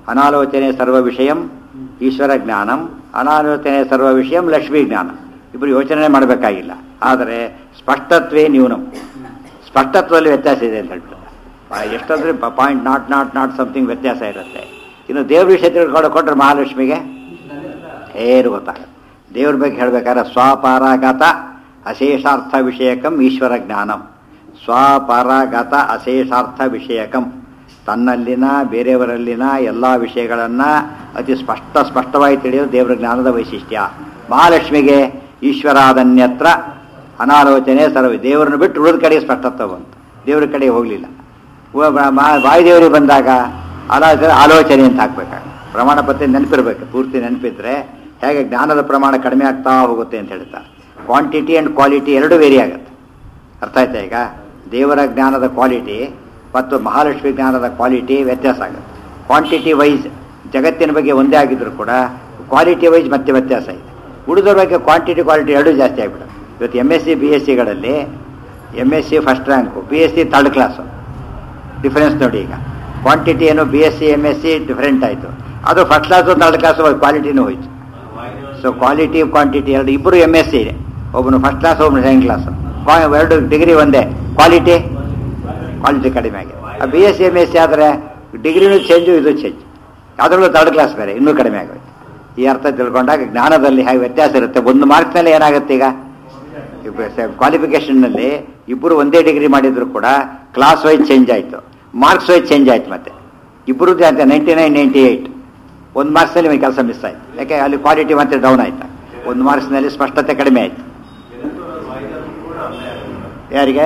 A: ಅನಾಲೋಚನೆ ಸರ್ವ ವಿಷಯಂ ಈಶ್ವರ ಜ್ಞಾನಂ ಅನಾಲೋಚನೆ ಸರ್ವ ವಿಷಯಂ ಲಕ್ಷ್ಮೀ ಜ್ಞಾನ ಇಬ್ಬರು ಯೋಚನೆ ಮಾಡಬೇಕಾಗಿಲ್ಲ ಆದರೆ ಸ್ಪಷ್ಟತ್ವೇ ನ್ಯೂನಂ ಸ್ಪಷ್ಟತ್ವದಲ್ಲಿ ವ್ಯತ್ಯಾಸ ಇದೆ ಅಂತ ಹೇಳ್ಬಿಟ್ಟು ಆ, ಎಷ್ಟಂದ್ರೆ point not not not something ವ್ಯತ್ಯಾಸ ಇರುತ್ತೆ ಇನ್ನು ದೇವ್ರ ವಿಷಯ ತಿಳ್ಕೊಂಡು ಕೊಟ್ಟರೆ ಮಹಾಲಕ್ಷ್ಮಿಗೆ ಏನು ಗೊತ್ತಾಗುತ್ತೆ ದೇವ್ರ ಬಗ್ಗೆ ಹೇಳ್ಬೇಕಾದ್ರೆ ಸ್ವಪರಾಗತ ಅಶೇಷಾರ್ಥ ವಿಷಯಕಂ ಈಶ್ವರ ಜ್ಞಾನಂ ಸ್ವಪರಾಗತ ಅಶೇಷಾರ್ಥ ವಿಷಯಕಂ ತನ್ನಲ್ಲಿನ ಬೇರೆಯವರಲ್ಲಿನ ಎಲ್ಲ ವಿಷಯಗಳನ್ನು ಅತಿ ಸ್ಪಷ್ಟ ಸ್ಪಷ್ಟವಾಗಿ ತಿಳಿಯೋದು ದೇವರ ಜ್ಞಾನದ ವೈಶಿಷ್ಟ್ಯ ಮಹಾಲಕ್ಷ್ಮಿಗೆ ಈಶ್ವರಾದನ್ಯತ್ರ ಅನಾಲೋಚನೆ ಸರ್ವ ದೇವರನ್ನು ಬಿಟ್ಟು ಉಳಿದ ಕಡೆ ಸ್ಪಷ್ಟತ್ವ ಬಂತು ದೇವ್ರ ಕಡೆ ಹೋಗಲಿಲ್ಲ ವಾಯುದೇವರಿಗೆ ಬಂದಾಗ ಆಲೋಚನೆ ಆಲೋಚನೆ ಅಂತ ಹಾಕ್ಬೇಕಾಗ ಪ್ರಮಾಣ ಪತ್ರ ನೆನಪಿರ್ಬೇಕು ಪೂರ್ತಿ ನೆನಪಿದ್ರೆ ಹೇಗೆ ಜ್ಞಾನದ ಪ್ರಮಾಣ ಕಡಿಮೆ ಆಗ್ತಾ ಹೋಗುತ್ತೆ ಅಂತ ಹೇಳ್ತಾರೆ ಕ್ವಾಂಟಿಟಿ ಆ್ಯಂಡ್ ಕ್ವಾಲಿಟಿ ಎರಡೂ ವೇರಿ ಆಗುತ್ತೆ ಅರ್ಥ ಆಯ್ತಾ ಈಗ ದೇವರ ಜ್ಞಾನದ ಕ್ವಾಲಿಟಿ ಮತ್ತು ಮಹಾಲಕ್ಷ್ಮಿ ಜ್ಞಾನದ ಕ್ವಾಲಿಟಿ ವ್ಯತ್ಯಾಸ ಆಗುತ್ತೆ ಕ್ವಾಂಟಿಟಿ ವೈಸ್ ಜಗತ್ತಿನ ಬಗ್ಗೆ ಒಂದೇ ಆಗಿದ್ರು ಕೂಡ ಕ್ವಾಲಿಟಿ ವೈಸ್ ಮತ್ತೆ ವ್ಯತ್ಯಾಸ ಇದೆ ಉಳಿದವ್ರ ಬಗ್ಗೆ ಕ್ವಾಂಟಿಟಿ ಕ್ವಾಲಿಟಿ ಎರಡೂ ಜಾಸ್ತಿ ಆಗಿಬಿಡುತ್ತೆ ಇವತ್ತು M S C B S ಸಿಗಳಲ್ಲಿ M S C first rank B S C third class difference ನೋಡಿ ಈಗ ಕ್ವಾಂಟಿಟಿ ಏನು B S C M S C different ಆಯಿತು ಅದು ಫಸ್ಟ್ ಕ್ಲಾಸು ಥರ್ಡ್ ಕ್ಲಾಸು ಕ್ವಾಲಿಟಿನೂ ಹೋಯ್ತು ಸೊ ಕ್ವಾಲಿಟಿ ಕ್ವಾಂಟಿಟಿ ಎರಡು ಇಬ್ಬರು ಎಮ್ ಎಸ್ ಸಿ ಇದೆ ಒಬ್ಬನು ಫಸ್ಟ್ ಕ್ಲಾಸ್ ಒಬ್ಬನು ಸೆಕೆಂಡ್ ಕ್ಲಾಸ್ ಎರಡು ಡಿಗ್ರಿ ಒಂದೇ ಕ್ವಾಲಿಟಿ ಕ್ವಾಲಿಟಿ ಕಡಿಮೆ ಆಗಿದೆ B S C M S C ಆದರೆ ಡಿಗ್ರಿನೂ ಚೇಂಜು ಇದು ಚೇಂಜ್ ಅದರಲ್ಲೂ ಥರ್ಡ್ ಕ್ಲಾಸ್ ಬೇರೆ ಇನ್ನೂ ಕಡಿಮೆ ಆಗೋಯ್ತು ಈ ಅರ್ಥ ತಿಳ್ಕೊಂಡಾಗ ಜ್ಞಾನದಲ್ಲಿ ಹೇಗೆ ವ್ಯತ್ಯಾಸ ಇರುತ್ತೆ ಒಂದು ಮಾರ್ಕ್ಸ್ನಲ್ಲಿ ಏನಾಗುತ್ತೆ ಈಗ ಕ್ವಾಲಿಫಿಕೇಷನ್ನಲ್ಲಿ ಇಬ್ಬರು ಒಂದೇ ಡಿಗ್ರಿ ಮಾಡಿದ್ರು ಕೂಡ ಕ್ಲಾಸ್ ವೈಸ್ ಚೇಂಜ್ ಆಯಿತು ಮಾರ್ಕ್ಸ್ ವೈಸ್ ಚೇಂಜ್ ಆಯ್ತು ಮತ್ತೆ ಇಬ್ಬರದ್ದು ಅಂತ ನೈಂಟಿ ನೈನ್ ನೈಂಟಿ ಏಯ್ಟ್ ಒಂದು ಮಾರ್ಕ್ಸ್ನಲ್ಲಿ ಒಂದು ಕೆಲಸ ಮಿಸ್ ಆಯ್ತು ಯಾಕೆ ಅಲ್ಲಿ ಕ್ವಾಲಿಟಿ ಮತ್ತೆ ಡೌನ್ ಆಯ್ತು ಒಂದು ಮಾರ್ಕ್ಸ್ನಲ್ಲಿ ಸ್ಪಷ್ಟತೆ ಕಡಿಮೆ ಆಯ್ತು ಯಾರಿಗೆ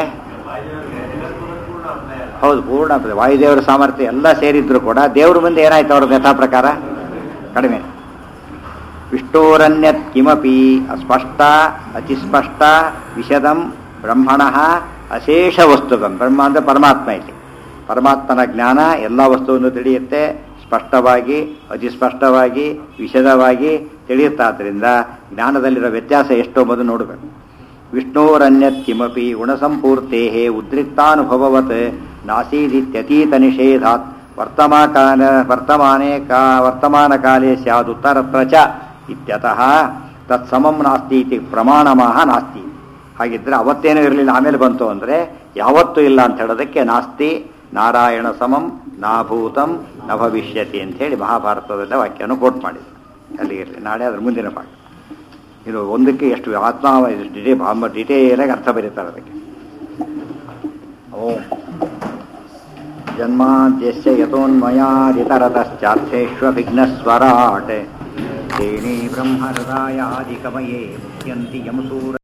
A: ಹೌದು ಪೂರ್ಣ ವಾಯುದೇವರ ಸಾಮರ್ಥ್ಯ ಎಲ್ಲ ಸೇರಿದ್ರು ಕೂಡ ದೇವ್ರ ಮುಂದೆ ಏನಾಯ್ತು ಅವ್ರ ಯಥಾ ಪ್ರಕಾರ ಕಡಿಮೆ ವಿಷ್ಣೋರನ್ಯತ್ ಕಿಮಪಿ ಅಸ್ಪಷ್ಟ ಅತಿಸ್ಪಷ್ಟ ವಿಶದಂ ಬ್ರಹ್ಮಣ ಅಶೇಷ ವಸ್ತುಗಂ ಬ್ರಹ್ಮ ಅಂದರೆ ಪರಮಾತ್ಮ ಇಲ್ಲಿ ಪರಮಾತ್ಮನ ಜ್ಞಾನ ಎಲ್ಲ ವಸ್ತುವನ್ನು ತಿಳಿಯುತ್ತೆ ಸ್ಪಷ್ಟವಾಗಿ ಅತಿಸ್ಪಷ್ಟವಾಗಿ ವಿಶದವಾಗಿ ತಿಳಿಯುತ್ತಾದ್ರಿಂದ ಜ್ಞಾನದಲ್ಲಿರೋ ವ್ಯತ್ಯಾಸ ಎಷ್ಟೋ ಮೊದಲು ನೋಡಬೇಕು ವಿಷ್ಣೋರನ್ಯತ್ ಕಿಮಪಿ ಗುಣಸಂಪೂರ್ತೆ ಉದ್ರಿಕ್ತಾನುಭವವತ್ ನಾಸೀದಿತ್ಯತೀತ ನಿಷೇಧಾತ್ ವರ್ತಮಾಕಾಲ ವರ್ತಮಾನೆ ಕಾ ವರ್ತಮಾನಕಾಲೇ ಸ್ಯಾದುತ್ತರತ್ರ ಚ ಇತ್ಯತಃ ತತ್ಸಮಂ ನಾಸ್ತಿ ಇತಿ ಪ್ರಮಾಣಮಾಹ ನಾಸ್ತಿ ಹಾಗಿದ್ರೆ ಅವತ್ತೇನೂ ಇರಲಿಲ್ಲ ಆಮೇಲೆ ಬಂತು ಅಂದರೆ ಯಾವತ್ತೂ ಇಲ್ಲ ಅಂತ ಹೇಳೋದಕ್ಕೆ ನಾಸ್ತಿ ನಾರಾಯಣ ಸಮಂ ನಾಭೂತಂ ನ ಭವಿಷ್ಯತಿ ಅಂಥೇಳಿ ಮಹಾಭಾರತದ ವಾಕ್ಯವನ್ನು ಕೋಟ್ ಮಾಡಿದ್ರು ಅಲ್ಲಿಗೆ ಇರಲಿ ನಾಳೆ ಅದ್ರ ಮುಂದಿನ ಪಾಠ ಇದು ಒಂದಕ್ಕೆ ಎಷ್ಟು ಆತ್ಮ ಡಿಟೇ ಭಾಮ ಡಿಟೇಲಾಗಿ ಅರ್ಥ ಬರೀತಾರೆ ಅದಕ್ಕೆ ಓಂ ಜನ್ಮಾದ್ಯಸ್ಯ ಯತೋನ್ಮಯಾದಿತರತಶ್ಚಾರ್ಥೇष्वभिघ्नस्वराट् तेने ब्रह्महृदायादिकमये मुह्यन्ति यमसूर